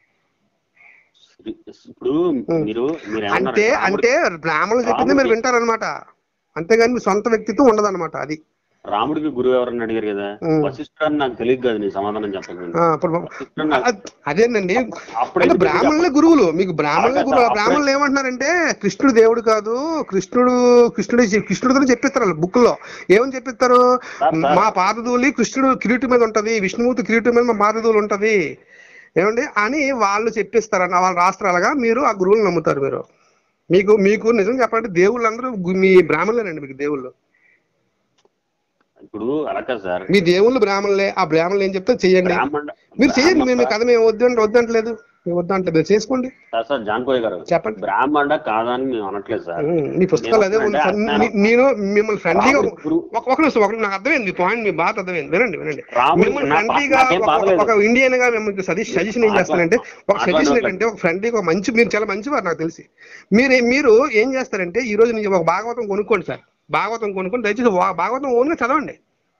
Speaker 2: ఇప్పుడు మీరు మీరు ఏమన్నారు
Speaker 1: అంటే అంటే బ్రాహ్మణులు చెప్పింది మీరు
Speaker 2: రాముడికి-
Speaker 1: వింటారనమాట అంతేగాని మీ సొంత వ్యక్తిత్వం ఉండదన్నమాట అది
Speaker 2: రాముడికి గురువు ఎవరని అడిగారు కదా
Speaker 1: ఉం.
Speaker 2: వశిష్ఠుడు అని నాకు తెలియదు కదా నీ సమాధానం చెప్పండి
Speaker 1: ఆ, ఇప్పుడు
Speaker 2: వశిష్ఠుడు నాకు-
Speaker 1: అ- అదేనండి
Speaker 2: అప్పుడు
Speaker 1: అంటే
Speaker 2: ఎందుకు
Speaker 1: బ్రాహ్మణులే గురువులు మీకు బ్రాహ్మణులే
Speaker 2: అక్కడ
Speaker 1: గురువు
Speaker 2: అప్పుడే-
Speaker 1: బ్రాహ్మణులు ఏమంటున్నారంటే కృష్ణుడు దేవుడు కాదు కృష్ణుడు కృష్ణుడు కృష్ణుడితో చెప్పిస్తారు బుక్ లో ఏమని చెప్పిస్తారు
Speaker 2: సార్, సార్.
Speaker 1: మా పాదధూలి కృష్ణుడు కిరీటి మీద ఉంటది విష్ణుమూర్తి కిరీటి మీద మా పాదధూలు ఉంటది ఏమండి అని వాళ్ళు చెప్పిస్తారన్న వాళ్ళు రాష్ట్రాలుగా మీరు ఆ గురువులు నమ్ముతారు మీరు మీకు మీకు నిజం చెప్పాలంటే దేవుళ్ళందరూ గు- మీ బ్రాహ్మణులేనండి మీకు దేవుళ్ళు
Speaker 2: ఇప్పుడు అలా కాదు సార్
Speaker 1: మీ దేవుళ్ళు బ్రాహ్మణులే ఆ బ్రాహ్మణులు ఏం చెప్తే చెయ్యండి
Speaker 2: బ్రాహ్మణ
Speaker 1: మీరు చేయండి మేము
Speaker 2: బ్రాహ్మణ-
Speaker 1: కథ మేము వద్దంటే వద్దంటలేదు మేము వద్దంటలేదు మీరు చేసుకోండి
Speaker 2: సార్ సార్ జాన్కోయ్య గారు
Speaker 1: చెప్పండి
Speaker 2: బ్రాహ్మణ కాదని మేము అనట్లేదు సార్
Speaker 1: ఉమ్, మీ పుస్తకాలు అదే ఉంది సార్
Speaker 2: నేను-
Speaker 1: నే- నేను మిమ్మల్ని ఫ్రెండ్లీగా
Speaker 2: రాముడు గురువు-
Speaker 1: ఒక ఒక నిమిషం ఒక నాకు అర్థమైంది మీ పాయింట్ మీ బాధ అర్థమైంది వినండి వినండి
Speaker 2: రాముడు
Speaker 1: మిమ్మల్ని
Speaker 2: నా-
Speaker 1: ఫ్రెండ్లీగా
Speaker 2: నాకేం
Speaker 1: ఒక-
Speaker 2: బాధ లేదు.
Speaker 1: ఒక ఇండియన్ గా మిమ్మల్ని సజెషన్ సజెషన్ ఏం చేస్తానంటే ఒక
Speaker 2: మాట్లాడు-
Speaker 1: సజెషన్ ఏంటంటే ఒక ఫ్రెండ్లీగా ఒక మంచి మీరు చాలా మంచివారు నాకు తెలిసి మీరు మీరు ఏం చేస్తారంటే ఈ రోజు నుంచి ఒక భాగవతం కొనుక్కోండి సార్ భాగవతం కొనుక్కొని దయచేసి వా- భాగవతం ఓన్ గా చదవండి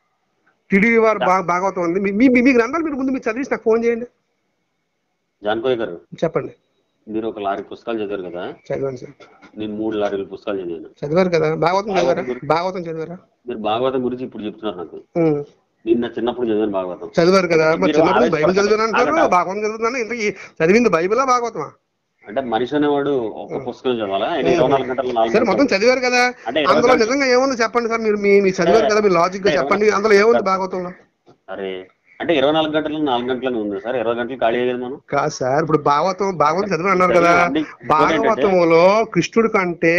Speaker 1: టీడీపీ వారు భా- భాగవతం ఉంది మీ మీ- మీ గ్రంథాలు మీరు ముందు మీరు చదివేసి నాకు ఫోన్ చేయండి
Speaker 2: జాన్కోయ్య గారు
Speaker 1: చెప్పండి
Speaker 2: మీరు ఒక లారీ పుస్తకాలు చదివారు కదా
Speaker 1: చదవండి సార్
Speaker 2: నేను మూడు లారీల పుస్తకాలు చదివాను
Speaker 1: చదివారు కదా భాగవతం చదివారా భాగవతం చదివారా
Speaker 2: మీరు భాగవతం గురించి ఇప్పుడు చెప్తున్నారు నాకు
Speaker 1: ఉమ్.
Speaker 2: నిన్న చిన్నప్పుడు చదివాను భాగవతం
Speaker 1: చదివారు కదా మరి
Speaker 2: మీరు
Speaker 1: చిన్నప్పుడు
Speaker 2: ఆవేశపడకండి.
Speaker 1: బైబిల్ చదివాను అంటారు
Speaker 2: ఆగండి.
Speaker 1: భాగవతం చదువుతున్నాను ఇంతకీ చదివింది బైబిలా భాగవతమా
Speaker 2: అంటే మనిషి అనేవాడు ఒక పుస్తకం చదవాలా ఆయన ఇరవై నాలుగు గంటలు నాలుగు
Speaker 1: సరే మొత్తం
Speaker 2: గంటలు
Speaker 1: చదివారు కదా
Speaker 2: అంటే ఇరవై
Speaker 1: అందులో
Speaker 2: గంటలు-
Speaker 1: నిజంగా ఏముంది చెప్పండి సార్ మీరు మీ మీ చదివారు కదా మీ లాజిక్ గా
Speaker 2: ఇరవై-
Speaker 1: చెప్పండి అందులో ఏముంది భాగవతంలో
Speaker 2: అరే అంటే ఇరవై నాలుగు గంటలు నాలుగు గంటలని ఉంది సార్ ఇరవై గంటలు ఖాళీ అయ్యేది మనం
Speaker 1: కాదు సార్ ఇప్పుడు భాగవతం భాగవతం చదివి అన్నారు కదా
Speaker 2: చదివానండి.
Speaker 1: భాగవతంలో కృష్ణుడి కంటే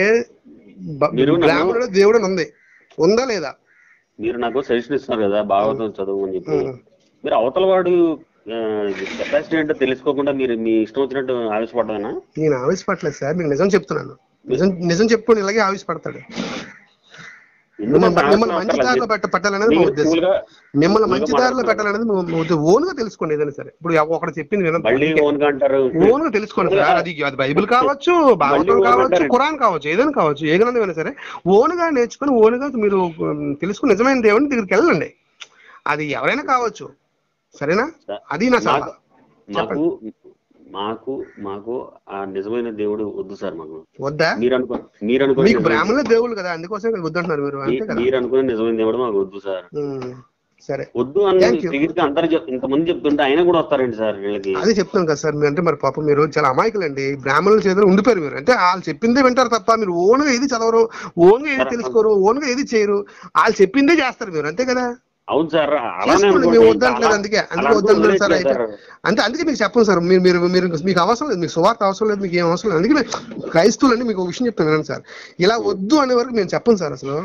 Speaker 1: బ-
Speaker 2: మీరు నన్ను-
Speaker 1: బ్రాహ్మణుడు దేవుడు అని ఉంది ఉందా లేదా
Speaker 2: మీరు నాకు సజెషన్ ఇస్తున్నారు కదా భాగవతం చదువు అని చెప్పి
Speaker 1: ఉం.
Speaker 2: మీరు అవతల వాడు కెపాసిటీ ఏంటో తెలుసుకోకుండా మీరు మీ ఇష్టం వచ్చినట్టు ఆవేశపడ్డానా
Speaker 1: నేను ఆవేశపడలేదు సార్ మీకు నిజం చెప్తున్నాను నిజం నిజం చెప్పుకొని ఇలాగే ఆవేశపడతాడు మిమ్మల్ని మిమ్మల్ని మంచి దారిలో పెట్ట పెట్టాలనేది మా ఉద్దేశం మిమ్మల్ని మంచి దారిలో పెట్టాలనేది మా- మా ఉద్దేశం ఓన్ గా తెలుసుకోండి ఏదైనా సరే ఇప్పుడు ఒకటి చెప్పింది
Speaker 2: మళ్ళీ
Speaker 1: వినండి
Speaker 2: ఓన్ గా అంటారు
Speaker 1: ఓన్ గా తెలుసుకోండి సార్ అది అది బైబిల్ కావచ్చు భాగవతం
Speaker 2: ఓన్
Speaker 1: కావచ్చు
Speaker 2: అంటారండి.
Speaker 1: ఖురాన్ కావచ్చు ఏదైనా కావచ్చు ఏ గ్రంథమైనా సరే ఓన్ గా నేర్చుకుని ఓన్ గా మీరు ఉమ్, తెలుసుకుని నిజమైన దేవుని దగ్గరికి వెళ్ళండి అది ఎవరైనా కావచ్చు సరేనా అది నా సలహా
Speaker 2: మాకు మాకు మాకు ఆ నిజమైన దేవుడు వద్దు సార్ మాకు
Speaker 1: వద్దా
Speaker 2: మీరు అనుకో మీరు అనుకునే
Speaker 1: మీకు
Speaker 2: నిజమైన-
Speaker 1: బ్రాహ్మణుల దేవుళ్ళు కదా అందుకోసం ఇక్కడ వద్దంటున్నారు మీరు అంతే
Speaker 2: మీ-
Speaker 1: కదా
Speaker 2: మీరు అనుకునే నిజమైన దేవుడు మాకు వద్దు సార్
Speaker 1: ఉమ్, సరే
Speaker 2: వద్దు అని
Speaker 1: Thank you.
Speaker 2: దగ్గరికి అందరు చెప్ ఇంతమంది చెప్తుంటే ఆయన కూడా వస్తారండి సార్ వీళ్ళకి
Speaker 1: అదే చెప్తాను కదా సార్ మీరు అంటే మరి పాపం మీరు చాలా అమాయకులండి బ్రాహ్మణుల చేతులు ఉండిపోయారు మీరు అంటే వాళ్ళు చెప్పిందే వింటారు తప్ప మీరు ఓన్ గా ఏది చదవరు ఓన్ గా ఏది తెలుసుకోరు ఓన్ గా ఏది చేయరు వాళ్ళు చెప్పిందే చేస్తారు మీరు అంతే కదా
Speaker 2: అవును సార్ అలానే
Speaker 1: చేసుకోండి
Speaker 2: అనుకోండి.
Speaker 1: మేము వద్దంటలేదు
Speaker 2: అలా-
Speaker 1: అందుకే అందుకే
Speaker 2: అలా
Speaker 1: వద్దంటలేదు సార్
Speaker 2: అనుకోలేదు
Speaker 1: అయితే అంటే అందుకే మీకు చెప్పను సార్ మీరు మీరు మీరు మీకు అవసరం లేదు మీకు సువార్త అవసరం లేదు మీకు ఏం అవసరం లేదు అందుకే మీరు క్రైస్తవులండి మీకు ఒక విషయం చెప్తాను వినండి సార్ ఇలా వద్దు అనే వరకు మేము చెప్పను సార్ అసలు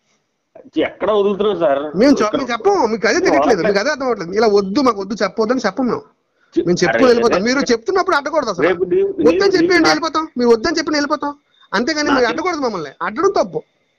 Speaker 2: ఎక్కడ వదులుతున్నారు సార్
Speaker 1: మేము చెప్- మేము చెప్పము మీకు అదే తెలియట్లేదు మీకు అదే అర్థం అవ్వట్లేదు ఇలా వద్దు మాకు వద్దు చెప్పొద్దని చెప్పము మేము మేము చెప్పుకొని వెళ్ళిపోతాం మీరు చెప్తున్నప్పుడు అడ్డకూడదు అసలు
Speaker 2: రేపు నీ-
Speaker 1: వద్దని
Speaker 2: నీ-
Speaker 1: చెప్పి
Speaker 2: నీకు
Speaker 1: వెళ్ళిపోతాం మీరు వద్దని చెప్పి వెళ్ళిపోతాం అంతేగాని మీరు అడ్డకూడదు మమ్మల్ని అడ్డడం తప్పు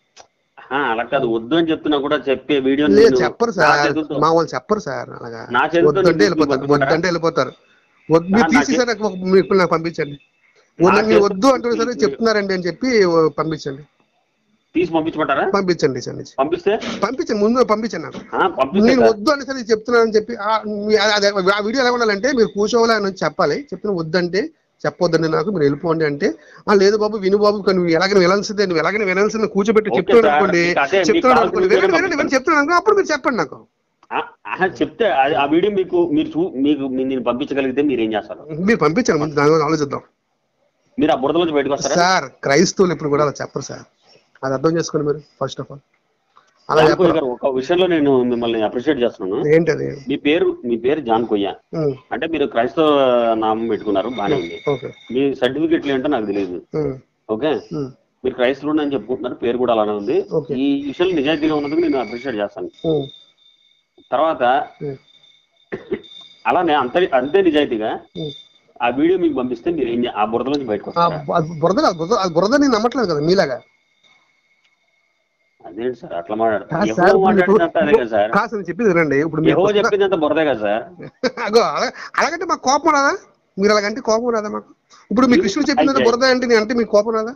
Speaker 2: ఆ, అలా కాదు వద్దు అని చెప్తున్నా కూడా చెప్పే వీడియో
Speaker 1: లేదు చెప్పరు సార్ మా వాళ్ళు చెప్పరు సార్ అలాగా
Speaker 2: నా చేతులతో
Speaker 1: వద్దంటే
Speaker 2: నీకు
Speaker 1: వెళ్ళిపోతారు
Speaker 2: పంపుతారా?
Speaker 1: వద్దంటే వెళ్ళిపోతారు వద్దు- మీరు
Speaker 2: నా-
Speaker 1: తీసి
Speaker 2: నాకే-
Speaker 1: సార్ నాకు ఒక- మీరు ఇప్పుడు నాకు పంపించండి వద్దు-
Speaker 2: నా
Speaker 1: మీరు
Speaker 2: చేతులతో
Speaker 1: వద్దు అంటారు సరే
Speaker 2: నీకు-
Speaker 1: చెప్తున్నారండి అని చెప్పి ఓ, పంపించండి
Speaker 2: తీసి పంపించమంటారా
Speaker 1: పంపించండి ఇచ్చండి
Speaker 2: పంపిస్తే
Speaker 1: పంపించండి ముందు పంపించండి నాకు
Speaker 2: ఆ, పంపిస్తే
Speaker 1: నేను
Speaker 2: సార్.
Speaker 1: వద్దు అని సరే చెప్తున్నానని చెప్పి ఆ, మీ- ఆ- అదే ఆ వీడియో ఎలా ఉండాలంటే మీరు కూర్చోవాలి అని చెప్పాలి చెప్పిన వద్దంటే చెప్పొద్దండి నాకు మీరు వెళ్ళిపోండి అంటే ఆ లేదు బాబు విను బాబు కానీ నువ్వు ఎలాగైనా వినాల్సిందే నువ్వు ఎలాగైనా వినాల్సిందే కూర్చోబెట్టి
Speaker 2: ఓకే
Speaker 1: చెప్తున్నాను
Speaker 2: సార్,
Speaker 1: అనుకోండి
Speaker 2: మీకు అదే, మీకు
Speaker 1: చెప్తున్నాను
Speaker 2: కావాల్సిన
Speaker 1: అనుకోండి వినండి
Speaker 2: వీడియో
Speaker 1: వినండి వినండి చెప్తున్నాను అనుకో అప్పుడు మీరు చెప్పండి నాకు
Speaker 2: ఆ, ఆహా, చెప్తే అది- ఆ వీడియో మీకు మీరు చూ మీకు మీ- నేను పంపించగలిగితే మీరు ఏం చేస్తారు
Speaker 1: మీరు పంపించండి ముందు దాని గురించి ఆలోచిద్దాం
Speaker 2: మీరు ఆ బురదలోంచి బయటకు వస్తారా
Speaker 1: సార్ క్రైస్తవులు ఇప్పుడు కూడా అలా చెప్పరు సార్ అది అర్థం చేసుకోండి మీరు ఫస్ట్ ఆఫ్ ఆల్ అలా
Speaker 2: జాన్
Speaker 1: చెప్పరు
Speaker 2: కొయ్య గారు ఒక విషయంలో నేను మిమ్మల్ని అప్రిషియేట్ చేస్తున్నాను
Speaker 1: ఏంటది
Speaker 2: మీ పేరు మీ పేరు జాన్ కొయ్య
Speaker 1: ఉమ్,
Speaker 2: అంటే మీరు క్రైస్తవ నామం పెట్టుకున్నారు బానే ఉంది
Speaker 1: ఓకే
Speaker 2: మీ సర్టిఫికెట్లు ఏంటో నాకు తెలియదు
Speaker 1: ఉమ్,
Speaker 2: ఓకే
Speaker 1: ఉమ్,
Speaker 2: మీరు క్రైస్తవుడు అని చెప్పుకుంటున్నారు పేరు కూడా అలానే ఉంది
Speaker 1: ఓకే.
Speaker 2: ఈ విషయంలో నిజాయితీగా ఉన్నందుకు నేను అప్రిషియేట్ చేస్తాను
Speaker 1: ఉమ్,
Speaker 2: తర్వాత
Speaker 1: ఉమ్,
Speaker 2: అలానే అంతే అంతే నిజాయితీగా
Speaker 1: ఉమ్.
Speaker 2: ఆ వీడియో మీకు పంపిస్తే మీరు ఏం చే- ఆ బురద నుంచి బయటకు
Speaker 1: ఆ
Speaker 2: వస్తారా
Speaker 1: బు- అది బురద కాదు, బురద అది బురద నేను నమ్మట్లేదు కదా మీలాగా
Speaker 2: అదేంటి సార్ అట్లా మాట్లాడతారు
Speaker 1: కాదు
Speaker 2: యెహోవా
Speaker 1: సార్, ఇప్పుడు
Speaker 2: మాట్లాడినంత అదే కదా సార్
Speaker 1: కాదు సార్ నేను చెప్పేది వినండి ఇప్పుడు మీరు
Speaker 2: యెహోవా చెప్పిందంత బురదే కదా సార్
Speaker 1: అగో అలా- అలాగంటే మాకు కోపం రాదా మీరు అలాగంటే కోపం రాదా మాకు ఇప్పుడు మీ కృష్ణుడు చెప్పింది బురద అంటే నేను అంటే మీకు కోపం రాదా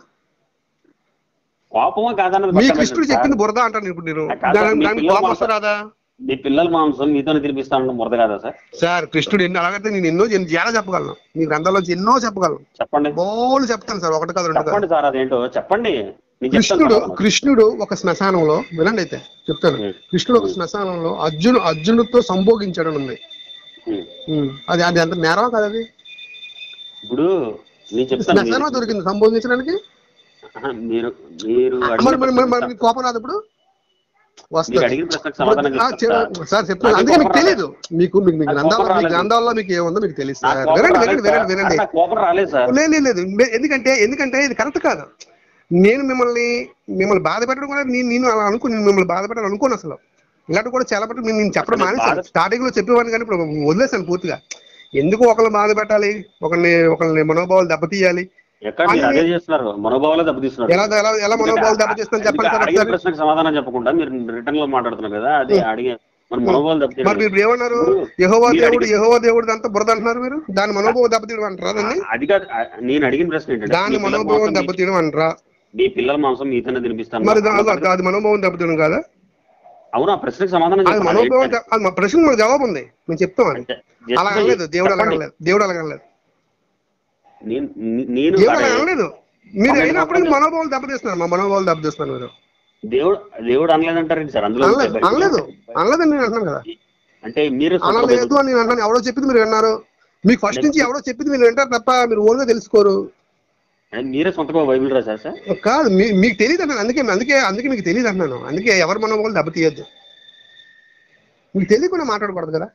Speaker 2: కోపమా కాదన్నది
Speaker 1: మీ
Speaker 2: పక్కన
Speaker 1: కృష్ణుడు
Speaker 2: పెట్టండి
Speaker 1: చెప్పింది
Speaker 2: సార్.
Speaker 1: బురద అంటాను ఇప్పుడు నేను
Speaker 2: ఆ కాదు సార్,
Speaker 1: దాని-
Speaker 2: మీ
Speaker 1: దానికి
Speaker 2: పిల్లలు
Speaker 1: కోపం
Speaker 2: మాత్రం-
Speaker 1: వస్తా రాదా
Speaker 2: మీ పిల్లల మాంసం మీతోనే తినిపిస్తానన్న బురద కదా సార్
Speaker 1: సార్ కృష్ణుడు ఎన్ని అలాగైతే నేను ఎన్నో ఎన్ని చాలా చెప్పగలను మీ గ్రంథాల్లోంచి ఎన్నో చెప్పగలను
Speaker 2: చెప్పండి
Speaker 1: బోళ్ళు చెప్తాను సార్ ఒకటి కాదు రెండు కాదు
Speaker 2: చెప్పండి సార్ అదేంటో చెప్పండి నేను చెప్తాను
Speaker 1: కృష్ణుడు
Speaker 2: తర్వాత.
Speaker 1: కృష్ణుడు ఒక శ్మశానంలో వినండి అయితే చెప్తాను
Speaker 2: ఉం.
Speaker 1: కృష్ణుడు ఒక శ్మశానంలో అర్జును అర్జునుడితో సంభోగించాడని ఉంది
Speaker 2: ఉం.
Speaker 1: ఉం. అది అది అంత నేరవా కదా అది
Speaker 2: ఇప్పుడు నేను చెప్తాను
Speaker 1: శ్మశానం
Speaker 2: మీరు-
Speaker 1: దొరికింది సంభోగించడానికి
Speaker 2: ఆహా, మీరు మీరు
Speaker 1: మరి
Speaker 2: అడిగిన
Speaker 1: మరి మరి- మరి
Speaker 2: ప్రశ్న-
Speaker 1: మీకు కోపం రాదు ఇప్పుడు
Speaker 2: మీరు
Speaker 1: వస్తుంది
Speaker 2: అడిగిన ప్రశ్నకు సమాధానం
Speaker 1: ఆ,
Speaker 2: చెప్తాను
Speaker 1: చె-
Speaker 2: సార్.
Speaker 1: సార్ చెప్తాను
Speaker 2: నాకు
Speaker 1: అందుకే మీకు
Speaker 2: కోపం
Speaker 1: తెలియదు మీకు మీకు మీకు
Speaker 2: నాకు
Speaker 1: గ్రంథాల్లో
Speaker 2: కోపం
Speaker 1: మీ
Speaker 2: రాలేదు.
Speaker 1: గ్రంథాల్లో మీకు ఏముందో మీకు తెలుసు
Speaker 2: నాకు
Speaker 1: సార్
Speaker 2: కోపం
Speaker 1: వినండి
Speaker 2: రాలేదు
Speaker 1: వినండి వినండి
Speaker 2: సార్.
Speaker 1: వినండి
Speaker 2: నాకు కోపం రాలేదు సార్
Speaker 1: లేదు లేదు, లేదు మే- ఎందుకంటే ఎందుకంటే ఇది కరెక్ట్ కాదు నేను మిమ్మల్ని మిమ్మల్ని బాధ పెట్టడం కూడా నేను నేను అలా అనుకో నేను మిమ్మల్ని బాధ పెట్టాలి అనుకోను అసలు ఇలాంటి కూడా చాలా పట్టు నేను నేను చెప్పడం
Speaker 2: అసలు
Speaker 1: మానేశాను
Speaker 2: బాధ-
Speaker 1: స్టార్టింగ్ లో చెప్పేవాడిని కానీ ఇప్పుడు వదిలేశాను పూర్తిగా ఎందుకు ఒకరిని బాధ పెట్టాలి ఒకరిని ఒకరిని మనోభావాలు దెబ్బతీయాలి
Speaker 2: ఎక్కడ మీరు
Speaker 1: అన్ని-
Speaker 2: అదే చేస్తున్నారు మనోభావాలు దెబ్బతీస్తున్నారు
Speaker 1: ఎలా ఎలా ఎలా మనోభావాలు దెబ్బతీస్తాను చెప్పండి సార్
Speaker 2: అడిగిన
Speaker 1: ఒకసారి
Speaker 2: ప్రశ్నకు సమాధానం చెప్పకుండా మీరు రిటర్న్ లో మాట్లాడుతున్నారు కదా అది అడిగే మన మనోభావాలు
Speaker 1: మరి
Speaker 2: దెబ్బతీయడం
Speaker 1: మీరు ఇప్పుడు ఏమన్నారు
Speaker 2: ఇప్పుడు
Speaker 1: యహోవా
Speaker 2: మీరు
Speaker 1: దేవుడు
Speaker 2: అడిగిన-
Speaker 1: యహోవా దేవుడు అంతా బురద అంటున్నారు మీరు దాని మనోభావం దెబ్బతీయడం అంటారా దాన్ని
Speaker 2: అది కాదు ఆ, నేను అడిగిన ప్రశ్న ఏంటంటే
Speaker 1: దాని
Speaker 2: మీ పిల్లల
Speaker 1: మనోభావం
Speaker 2: మాంసం మీ-
Speaker 1: దెబ్బతీయడం అంటారా
Speaker 2: మీ పిల్లల మాంసం మీతోనే తినిపిస్తాను
Speaker 1: మరి దా- అది అది మనోభావం దెబ్బతీయడం కాదా
Speaker 2: అవును ఆ ప్రశ్నకు సమాధానం
Speaker 1: అది
Speaker 2: చెప్పండి.
Speaker 1: మనోభావం
Speaker 2: అదేంటి?
Speaker 1: దెబ్బ- అది మా ప్రశ్న మాకు జవాబు ఉంది మేము చెప్తాం అది
Speaker 2: అంటే just
Speaker 1: అలా అనలేదు దేవుడు అలా
Speaker 2: చెప్పండి.
Speaker 1: అనలేదు దేవుడు అలా అనలేదు
Speaker 2: నేను నే- నేను
Speaker 1: దేవుడు అలా
Speaker 2: అడే-
Speaker 1: అనలేదు మీరు
Speaker 2: అదే
Speaker 1: అయినప్పుడు
Speaker 2: చెప్పండి.
Speaker 1: మనోభావాలు దెబ్బతీస్తున్నారు మా మనోభావాలు దెబ్బతీస్తున్నారు మీరు
Speaker 2: దేవుడు దేవుడు అనలేదంటారండి సార్ అందులో
Speaker 1: అనలేదు అనలేదు అనలేదని నేను అంటున్నాను కదా
Speaker 2: అంటే మీరు
Speaker 1: అనలేదు అని నేను అంటాను ఎవడో చెప్పింది మీరు విన్నారు మీకు ఫస్ట్ నుంచి ఎవడో చెప్పింది మీరు వింటారు తప్ప మీరు ఓన్గా తెలుసుకోరు
Speaker 2: అంటే మీరే సొంతగా బైబిల్ రాశారు సార్
Speaker 1: కాదు మీ- మీకు తెలియదు అన్నాను అందుకే అందుకే అందుకే మీకు తెలియదు అన్నాను అందుకే ఎవరి మనోభావాలు దెబ్బతీయద్దు మీకు తెలియకుండా మాట్లాడకూడదు కదా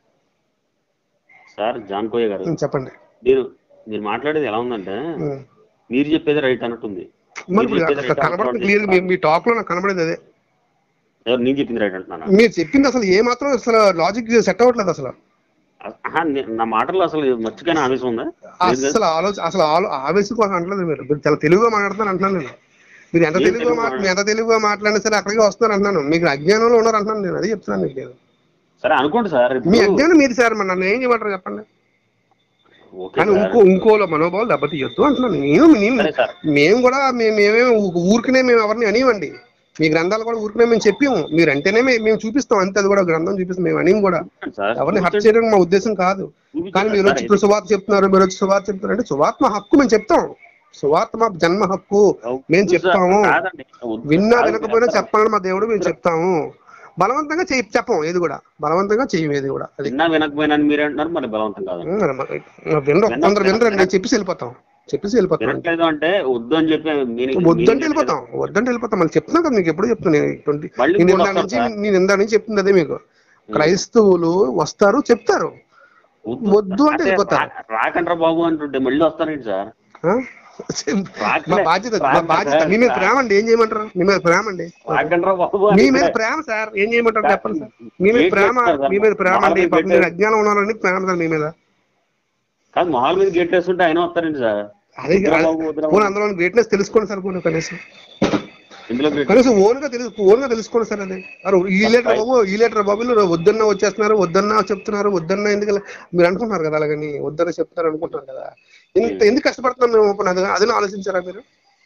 Speaker 2: సార్ జాన్ కోయ గారు
Speaker 1: ఉం, చెప్పండి
Speaker 2: మీరు మీరు మాట్లాడేది ఎలా ఉందంటే
Speaker 1: ఉం.
Speaker 2: మీరు చెప్పేది రైట్ అన్నట్టుంది
Speaker 1: మరి
Speaker 2: మీరు
Speaker 1: ఇప్పుడు
Speaker 2: చెప్పేది right
Speaker 1: కనబడుతుంది
Speaker 2: అన్నట్టుంది.
Speaker 1: క్లియర్ మీ టాక్ లో నాకు కనబడేది అదే
Speaker 2: ఎవరు నేను చెప్పింది రైట్ అంటున్నాను
Speaker 1: మీరు చెప్పింది అసలు ఏ మాత్రం అసలు లాజిక్ సెట్ అవ్వట్లేదు అసలు
Speaker 2: ఆహా, నే- నా మాటల్లో అసలు మర్చిపోయిన ఆవేశం ఉందా లేదు కదా?
Speaker 1: అసలు ఆలోచన అసలు ఆలో ఆవేశం కోసం అంటలేదు మీరు మీరు చాలా తెలుగుగా మాట్లాడుతున్నారు అంటున్నాను నేను మీరు ఎంత
Speaker 2: ఏం
Speaker 1: తెలుగుగా
Speaker 2: తెలుగు
Speaker 1: మాట్లా మీరు ఎంత తెలుగుగా మాట్లాడినా సరే అక్కడికి వస్తున్నారు అంటున్నాను మీకు అజ్ఞానంలో ఉన్నారు అంటున్నాను నేను అదే చెప్తున్నాను మీకు నేను.
Speaker 2: సరే అనుకోండి సార్
Speaker 1: మీ
Speaker 2: ఇప్పుడు
Speaker 1: అజ్ఞానం మీరు సార్ మరి నన్ను ఏం చేయమంటారు చెప్పండి
Speaker 2: ఓకే
Speaker 1: కానీ
Speaker 2: సార్.
Speaker 1: ఇంకో ఇంకోలో మనోభావాలు దెబ్బతీయొద్దు అంటున్నాను నేను నేను
Speaker 2: సరే సార్
Speaker 1: మేము కూడా మేము మేమేమి ఊ- ఊరికనే మేము ఎవరిని అనివ్వండి మీ గ్రంథాలు కూడా ఊరికనే మేము చెప్పాము మీరు అంటేనే మే- మేము చూపిస్తాం అంతే అది కూడా గ్రంథం చూపిస్తాం మేము అనిం కూడా
Speaker 2: సార్
Speaker 1: ఎవరిని హత్య చేయడం మా ఉద్దేశం కాదు కానీ మీరు వచ్చి ఇప్పుడు సువార్త చెప్తున్నారు మీరు వచ్చి సువార్త చెప్తున్నారు అంటే సువార్త మా హక్కు మేము చెప్తాం సువార్త మా జన్మ హక్కు మేము చెప్తాము
Speaker 2: కాదండి. వద్దు.
Speaker 1: విన్నా
Speaker 2: కాదు,
Speaker 1: వినకపోయినా
Speaker 2: సార్.
Speaker 1: చెప్పాలని మా దేవుడు మేము చెప్తాము బలవంతంగా చెయ్యి చెప్పం ఏది కూడా బలవంతంగా చెయ్యం ఏది కూడా అది
Speaker 2: విన్నా వినకపోయినా అని మీరే అంటున్నారు మరి బలవంతం కాదు
Speaker 1: ఉం, మ- వినరు కొందరు వినరు నేను చెప్పేసి వెళ్ళిపోతాం చెప్పేసి వెళ్ళిపోతాం
Speaker 2: వినట్లేదు అంటే వద్దు అని చెప్పి మీనింగ్-
Speaker 1: వద్దంటే
Speaker 2: మీనింగ్
Speaker 1: వెళ్ళిపోతాం వద్దంటే వెళ్ళిపోతాం మళ్ళీ చెప్తున్నా కదా మీకు ఎప్పుడు చెప్తాను నేను ట్వంటీ
Speaker 2: మళ్ళీ
Speaker 1: నేను
Speaker 2: కూడా
Speaker 1: ఇందా
Speaker 2: వస్తారు
Speaker 1: నుంచి
Speaker 2: సార్.
Speaker 1: నేను ఇందా నుంచి చెప్తుంది అదే మీకు క్రైస్తవులు వస్తారు చెప్తారు వద్దు అంటే వెళ్ళిపోతారు.
Speaker 2: రా- రాకండ్రా బాబు అంటుంటే మళ్ళీ వస్తారేంటి సార్
Speaker 1: ఆ?
Speaker 2: రాకలే.
Speaker 1: మా బాధ్యత మా
Speaker 2: రాకండి
Speaker 1: బాధ్యత
Speaker 2: సార్.
Speaker 1: మీ మీద ప్రేమ అండి ఏం చేయమంటారు మీ మీద ప్రేమ అండి
Speaker 2: రాకండ్రా బాబు
Speaker 1: మీ
Speaker 2: అంటే
Speaker 1: మీద ప్రేమ సార్ ఏం చేయమంటారు చెప్పండి సార్ మీ మీద
Speaker 2: ఏం
Speaker 1: ప్రేమ
Speaker 2: చేస్తారు సార్?
Speaker 1: మీ మీద ప్రేమ
Speaker 2: మొహాల
Speaker 1: అండి
Speaker 2: మీద
Speaker 1: పాపం మీరు
Speaker 2: పెట్టారు.
Speaker 1: అజ్ఞానం ఉన్నారని ప్రేమ సార్ మీ మీద
Speaker 2: కాదు మొహాల మీద గేట్ వేస్తుంటే ఆయన వస్తారండి సార్
Speaker 1: అది
Speaker 2: వద్దురా బాబు, వద్దురా
Speaker 1: పోనీ
Speaker 2: బాబు.
Speaker 1: అందులో గ్రేట్నెస్ తెలుసుకోండి సార్ పోనీ కనీసం
Speaker 2: ఇందులో great-
Speaker 1: కనీసం ఓన్ గా తెలుసు ఓన్ గా తెలుసుకోండి సార్ అది అరే ఈ లీటర్ బాబు ఈ లీటర్ బాబు వీళ్ళు వద్దన్నా వచ్చేస్తున్నారు వద్దన్నా చెప్తున్నారు వద్దన్నా ఎందుకు ఇలా- మీరు అనుకుంటున్నారు కదా అలాగని వద్దన్నా చెప్తున్నారు అనుకుంటున్నారు కదా ఇంత ఎందుకు కష్టపడుతున్నాం మేము ఇప్పుడు అది అదే ఆలోచించారా మీరు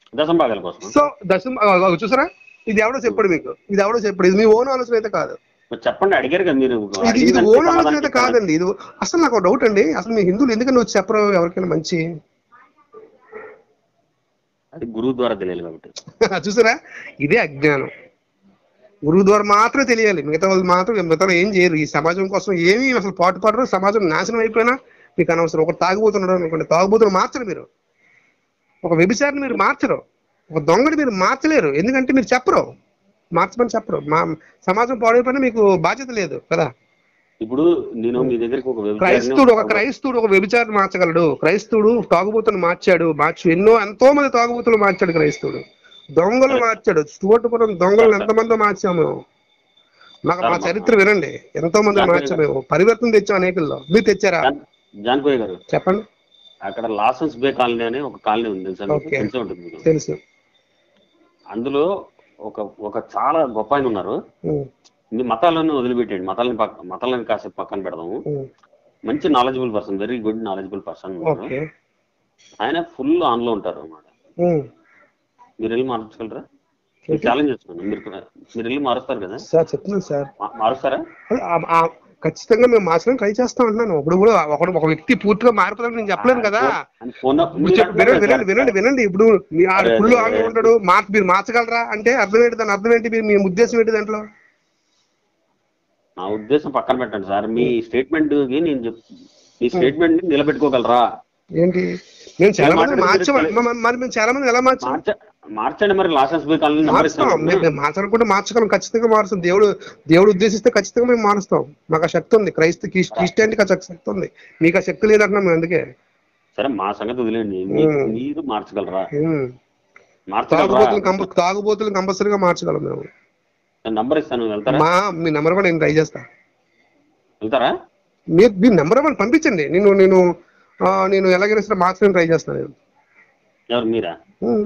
Speaker 2: దశం భాగాల కోసం
Speaker 1: సో దశం ఆ, ఆ, చూసారా ఇది ఎవడో చెప్పాడు మీకు ఇది ఎవడో చెప్పాడు ఇది మీ ఓన్ ఆలోచన అయితే కాదు
Speaker 2: మరి చెప్పండి అడిగారు కదా మీరు
Speaker 1: ఇది ఇది
Speaker 2: అడిగిన
Speaker 1: ఓన్
Speaker 2: దానికి
Speaker 1: ఆలోచన
Speaker 2: సమాధానం
Speaker 1: అయితే
Speaker 2: చెప్పాలి.
Speaker 1: కాదండి ఇది అసలు నాకు డౌట్ అండి అసలు మీ హిందువులు ఎందుకని నువ్వు చెప్పరు ఎవరికైనా మంచి
Speaker 2: అది గురువు ద్వారా తెలియాలి కాబట్టి
Speaker 1: చూసారా ఇదే అజ్ఞానం గురువు ద్వారా మాత్రమే తెలియాలి మిగతా వాళ్ళు మాత్రం మిగతా వాళ్ళు ఏం చేయరు ఈ సమాజం కోసం ఏమీ అసలు పాటు పడరు సమాజం నాశనం అయిపోయినా మీకు అనవసరం ఒక తాగుబోతున్నాడు అనుకోండి తాగుబోతులు మార్చరు మీరు ఒక వ్యభిచారిని మీరు మార్చరు ఒక దొంగని మీరు మార్చలేరు ఎందుకంటే మీరు చెప్పరు మార్చమని చెప్పరు మా సమాజం పాడైపోయినా మీకు బాధ్యత లేదు కదా
Speaker 2: ఇప్పుడు నేను మీ దగ్గరికి ఒక వ్యభిచారిని-
Speaker 1: క్రైస్తవుడు ఒక క్రైస్తవుడు ఒక వ్యభిచారిని మార్చగలడు క్రైస్తవుడు తాగుబోతును మార్చాడు మార్చు ఎన్నో ఎంతో మంది తాగుబోతులు మార్చాడు క్రైస్తవుడు దొంగలు మార్చాడు స్టూవర్టుపురం దొంగలు ఎంతమందో మార్చాము మాకు మా చరిత్ర వినండి ఎంతో మంది మార్చాము మేము పరివర్తన తెచ్చాం అనేకల్లో మీరు తెచ్చారా
Speaker 2: జాన్- జాన్కోయ్ గారు
Speaker 1: చెప్పండి
Speaker 2: అక్కడ లాసన్స్ బే కాలనీ అని ఒక కాలనీ ఉంది తెలుసా మీకు?
Speaker 1: ఓకే.
Speaker 2: తెలిసే ఉంటుంది మీకు
Speaker 1: తెలుసు
Speaker 2: అందులో ఒక ఒక చాలా గొప్ప ఆయన ఉన్నారు
Speaker 1: ఉమ్,
Speaker 2: మీ మతాలను వదిలిపెట్టండి మతాలను పక్క మతాలను కాసేపు పక్కన పెడదాము
Speaker 1: ఉమ్,
Speaker 2: మంచి knowledgeable person very good knowledgeable person
Speaker 1: okay
Speaker 2: ఆయన ఫుల్ ఆన్ లో ఉంటారు అన్నమాట
Speaker 1: ఉమ్,
Speaker 2: మీరు వెళ్ళి మార్చగలరా మీరు ఛాలెంజ్ చేసుకోండి మీరు కూడా- మీరు వెళ్ళి మారుస్తారు కదా
Speaker 1: సార్ చెప్తున్నాను సార్
Speaker 2: మా- మారుస్తారా
Speaker 1: ఆ- ఆ- ఖచ్చితంగా మేము మార్చడం ట్రై చేస్తాం అంటున్నాను ఇప్పుడు కూడా ఒకడు ఒక వ్యక్తి పూర్తిగా మారిపోతాడని నేను చెప్పలేను కదా
Speaker 2: అని ఫోన్
Speaker 1: ఇప్పుడు చెప్పు, వినండి వినండి వినండి వినండి ఇప్పుడు మీ ఆ
Speaker 2: అరే,
Speaker 1: ఫుల్
Speaker 2: అరే,
Speaker 1: ఆన్ ఉంటాడు మార్చ మీరు మార్చగలరా అంటే అర్థం ఏంటి దాని అర్థం ఏంటి మీరు మీ ఉద్దేశం ఏంటి దాంట్లో
Speaker 2: నా ఉద్దేశం పక్కన పెట్టండి సార్ మీ స్టేట్మెంట్ నేను చెప్ మీ స్టేట్మెంట్ ని నిలబెట్టుకోగలరా
Speaker 1: ఏంటి మేము చాలా మంది
Speaker 2: మాట్లాడేది
Speaker 1: మార్చాం
Speaker 2: తెలుసు.
Speaker 1: మ- మరి మేము చాలా మంది ఎలా మార్చాం
Speaker 2: మార్చ మార్చండి మరి లాసెన్స్ బే కాలనీ నెంబర్
Speaker 1: మారుస్తాం
Speaker 2: ఇస్తాను
Speaker 1: మేము మేము మార్చాలనుకుంటే మార్చగలం ఖచ్చితంగా మారుస్తాం దేవుడు దేవుడు ఉద్దేశిస్తే ఖచ్చితంగా మేము మారుస్తాం మాకు ఆ శక్తి ఉంది క్రైస్త క్రిస్టియానిటీకి ఆ శక్తి ఉంది మీకు ఆ శక్తి లేదంటున్నాం మేము అందుకే
Speaker 2: సరే మా సంగతి వదిలేండి మీ-
Speaker 1: ఉమ్.
Speaker 2: మీరు మార్చగలరా
Speaker 1: ఉమ్.
Speaker 2: మార్చగలరా
Speaker 1: తాగుబోతులు కంప తాగుబోతులు కంపల్సరీగా మార్చగలం మేము
Speaker 2: నేను నంబర్ ఇస్తాను వెళ్తారా
Speaker 1: మా మీ నెంబర్ కూడా నేను ట్రై చేస్తా
Speaker 2: వెళ్తారా
Speaker 1: మీరు మీ నెంబర్ వన్ పంపించండి నేను నేను ఆ, నేను ఎలాగైనా సరే మార్చడానికి ట్రై చేస్తాను నేను
Speaker 2: ఎవరు మీరా
Speaker 1: ఉమ్.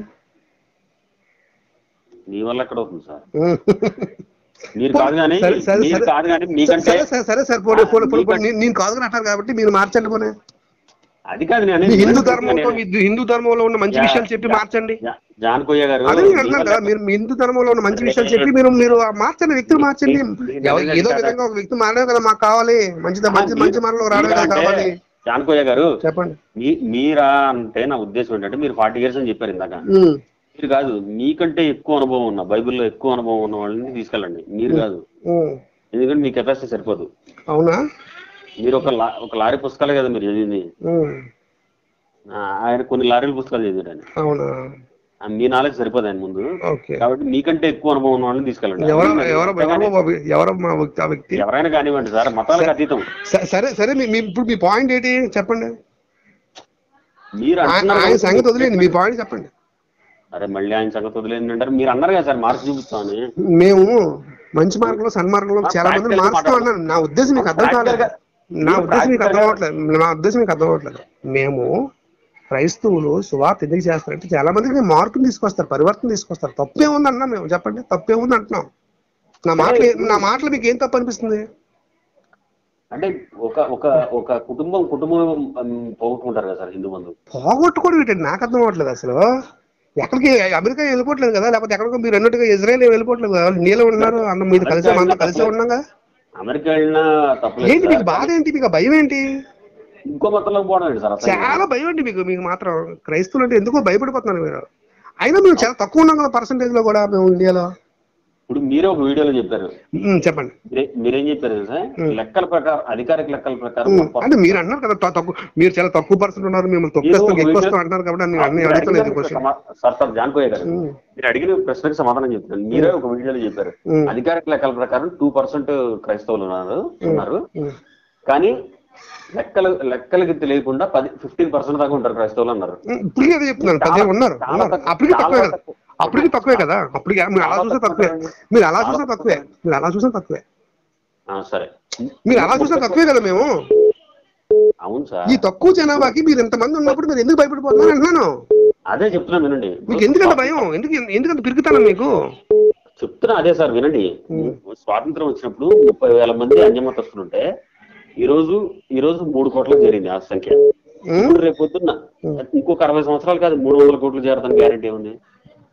Speaker 2: మీ వల్ల ఎక్కడ అవుతుంది సార్
Speaker 1: ఉమ్.
Speaker 2: మీరు కాదు కానీ
Speaker 1: సరే, సరే,
Speaker 2: మీరు
Speaker 1: సరే.
Speaker 2: కాదు కానీ మీకంటే
Speaker 1: సరే సరే సరే సరే పోనీ పోనీ పోనీ పోనీ.
Speaker 2: మీకంటే-
Speaker 1: నేను- నేను కాదు అంటారు కాబట్టి మీరు మార్చండి పోనీ
Speaker 2: అది కాదు నేను
Speaker 1: మీ
Speaker 2: అనేది.
Speaker 1: హిందూ ధర్మంతో మీ హిందూ ధర్మంలో ఉన్న మంచి
Speaker 2: యా,
Speaker 1: విషయాలు చెప్పి
Speaker 2: యా.
Speaker 1: మార్చండి
Speaker 2: జా- జాన్కోయ్య గారు
Speaker 1: అదే నేను
Speaker 2: మీ
Speaker 1: అంటున్నాను
Speaker 2: వల్ల-
Speaker 1: కదా మీరు మీ హిందూ ధర్మంలో ఉన్న మంచి విషయాలు చెప్పి మీరు మీరు ఆ మార్చండి వ్యక్తిని మార్చండి
Speaker 2: నేను
Speaker 1: ఎవ-
Speaker 2: అనేది
Speaker 1: ఏదో
Speaker 2: కదా.
Speaker 1: విధంగా ఒక వ్యక్తి మారడం కదా మాకు కావాలి మంచి మంచి మంచి మనలో రావడం కదా
Speaker 2: మీరంటే-
Speaker 1: కావాలి
Speaker 2: జాన్కోయ్య గారు
Speaker 1: చెప్పండి
Speaker 2: మీ మీరా అంటే నా ఉద్దేశం ఏంటంటే మీరు ఫార్టీ ఇయర్స్ అని చెప్పారు ఇందాక
Speaker 1: ఉమ్,
Speaker 2: మీరు కాదు మీకంటే ఎక్కువ అనుభవం ఉన్న బైబిల్లో ఎక్కువ అనుభవం ఉన్న వాళ్ళని తీసుకెళ్ళండి మీరు కాదు
Speaker 1: ఉమ్.
Speaker 2: ఎందుకంటే మీ కెపాసిటీ సరిపోదు
Speaker 1: అవునా
Speaker 2: మీరు ఒక లా- ఒక లారీ పుస్తకాలే కదా మీరు చదివింది
Speaker 1: ఉమ్,
Speaker 2: ఆ, ఆయన కొన్ని లారీల పుస్తకాలు చదివారు ఆయన
Speaker 1: అవునా
Speaker 2: ఆ, మీ నాలెడ్జ్ సరిపోదు ఆయన ముందు
Speaker 1: ఓకే
Speaker 2: కాబట్టి మీకంటే ఎక్కువ అనుభవం ఉన్న వాళ్ళని తీసుకెళ్ళండి
Speaker 1: ఎవరో ఎవరో ఎవరో బాబు, ఎవరో మా వ్యక్తి ఆ వ్యక్తి
Speaker 2: ఎవరైనా కానివ్వండి సార్ మతాలకు అతీతం
Speaker 1: స- సరే సరే మీ మీ- ఇప్పుడు మీ పాయింట్ ఏంటి చెప్పండి
Speaker 2: మీరు
Speaker 1: ఆయన
Speaker 2: అంటున్నారు
Speaker 1: ఆయన
Speaker 2: కాబట్టి-
Speaker 1: సంగతి వదిలేండి మీ పాయింట్ చెప్పండి
Speaker 2: అరే మళ్ళీ ఆయన సంగతి వదిలేండి అంటారు మీరు అన్నారు కదా సార్ మార్క్స్ చూపిస్తామని
Speaker 1: మేము మంచి మార్గంలో సన్మార్గంలో చాలా మందిని
Speaker 2: practical
Speaker 1: మారుస్తాం
Speaker 2: మాట్లాడు.
Speaker 1: అన్నాను నా ఉద్దేశం మీకు అర్థం కాలేదు
Speaker 2: Practical గా-
Speaker 1: నా
Speaker 2: మీరు
Speaker 1: ఉద్దేశం మీకు అర్థం
Speaker 2: practical గా-
Speaker 1: అవ్వట్లేదు నా ఉద్దేశం మీకు అర్థం అవ్వట్లేదు మేము క్రైస్తవులు సువార్త ఎందుకు చేస్తారంటే చాలా మందికి మేము మార్పుని తీసుకొస్తారు పరివర్తన తీసుకొస్తారు తప్పే ఉంది అన్నా మేము చెప్పండి తప్పే ఉంది అంటున్నాం నా మాటలు నా మాటలు మీకు ఏం తప్పు అనిపిస్తుంది
Speaker 2: అంటే ఒక ఒక ఒక కుటుంబం కుటుంబం ఉమ్, పోగొట్టుకుంటారు కదా సార్ హిందూ బంధువు
Speaker 1: పోగొట్టుకోవడం ఏంటండి నాకు అర్థం అవ్వట్లేదు అసలు ఎక్కడికి అమెరికా వెళ్ళిపోవట్లేదు కదా లేకపోతే ఎక్కడికో మీరు అన్నట్టుగా ఇజ్రాయెల్ వెళ్ళిపోవట్లేదు కదా నీళ్ళు ఉన్నారు అన్న మీరు కలిసే మనతో కలిసే ఉన్నాం కదా
Speaker 2: అమెరికా వెళ్ళినా తప్పలేదు
Speaker 1: ఏంటి మీకు
Speaker 2: సార్.
Speaker 1: బాధ ఏంటి మీకు ఆ భయం ఏంటి
Speaker 2: ఇంకో మతంలోకి పోవడం ఏంటి సార్ అసలు
Speaker 1: చాలా భయం అండి మీకు మీకు మాత్రం క్రైస్తవులు అంటే ఎందుకో భయపడిపోతున్నారు మీరు అయినా మేము చాలా తక్కువ ఉన్నాం కదా పర్సంటేజ్ లో కూడా మేము ఇండియాలో
Speaker 2: ఇప్పుడు మీరే ఒక వీడియోలో చెప్పారు
Speaker 1: ఉమ్, చెప్పండి
Speaker 2: మీరే- మీరేం చెప్పారు సార్ లెక్కల ప్రకారం అధికారిక లెక్కల ప్రకారం
Speaker 1: ఉమ్, అంటే మీరు అన్నారు కదా త- తక్కువ మీరు చాలా తక్కువ పర్సెంట్ ఉన్నారు మిమ్మల్ని తొక్కేస్తాం ఎక్కువ వస్తాం అంటున్నారు కాబట్టి నేను అన్ని అడుగుతలేదు క్వశ్చన్
Speaker 2: సమా- సార్ సార్ జాన్కోయ్య గారు మీరు అడిగిన ప్రశ్నకి సమాధానం చెప్తాను మీరే ఒక వీడియోలో చెప్పారు
Speaker 1: ఉమ్.
Speaker 2: అధికారిక లెక్కల ప్రకారం టూ పర్సెంట్ క్రైస్తవులు ఉన్నారు ఉన్నారు
Speaker 1: ఉమ్.
Speaker 2: కానీ లెక్కలు లెక్కలకి తెలియకుండా పది ఫిఫ్టీన్ పర్సెంట్ దాకా ఉంటారు క్రైస్తవులు అన్నారు
Speaker 1: ఇప్పటికీ అదే చెప్తున్నాను పదిహేను ఉన్నారు
Speaker 2: చాలా
Speaker 1: ఉన్నారు
Speaker 2: తక్కువ-
Speaker 1: అప్పటికి
Speaker 2: చాలా
Speaker 1: తక్కువే కదా
Speaker 2: తక్కువ.
Speaker 1: అప్పటికి తక్కువే కదా అప్పటికి మీరు అలా చూసా తక్కువే మీరు అలా చూసా తక్కువే మీరు అలా చూసా తక్కువే
Speaker 2: ఆ, సరే
Speaker 1: మీరు అలా చూసా తక్కువే కదా మేము
Speaker 2: అవును సార్
Speaker 1: ఈ తక్కువ జనాభాకి మీరు ఇంతమంది ఉన్నప్పుడు మీరు ఎందుకు భయపడిపోతున్నారు అంటున్నాను
Speaker 2: అదే చెప్తున్నా వినండి
Speaker 1: మీకు ఎందుకంత భయం ఎందుకు ఎందుకంత పిరుగుతాను మీకు
Speaker 2: చెప్తున్నా అదే సార్ వినండి స్వాతంత్రం వచ్చినప్పుడు ముప్పై వేల మంది అన్యమతస్తులుంటే ఈ రోజు ఈ రోజు మూడు కోట్లకు చేరింది ఆ సంఖ్య
Speaker 1: ఉమ్,
Speaker 2: ఇప్పుడు రేపు పొద్దున్న ఇంకొక అరవై సంవత్సరాలు కాదు మూడు వందల కోట్లు చేరదని గ్యారెంటీ ఉంది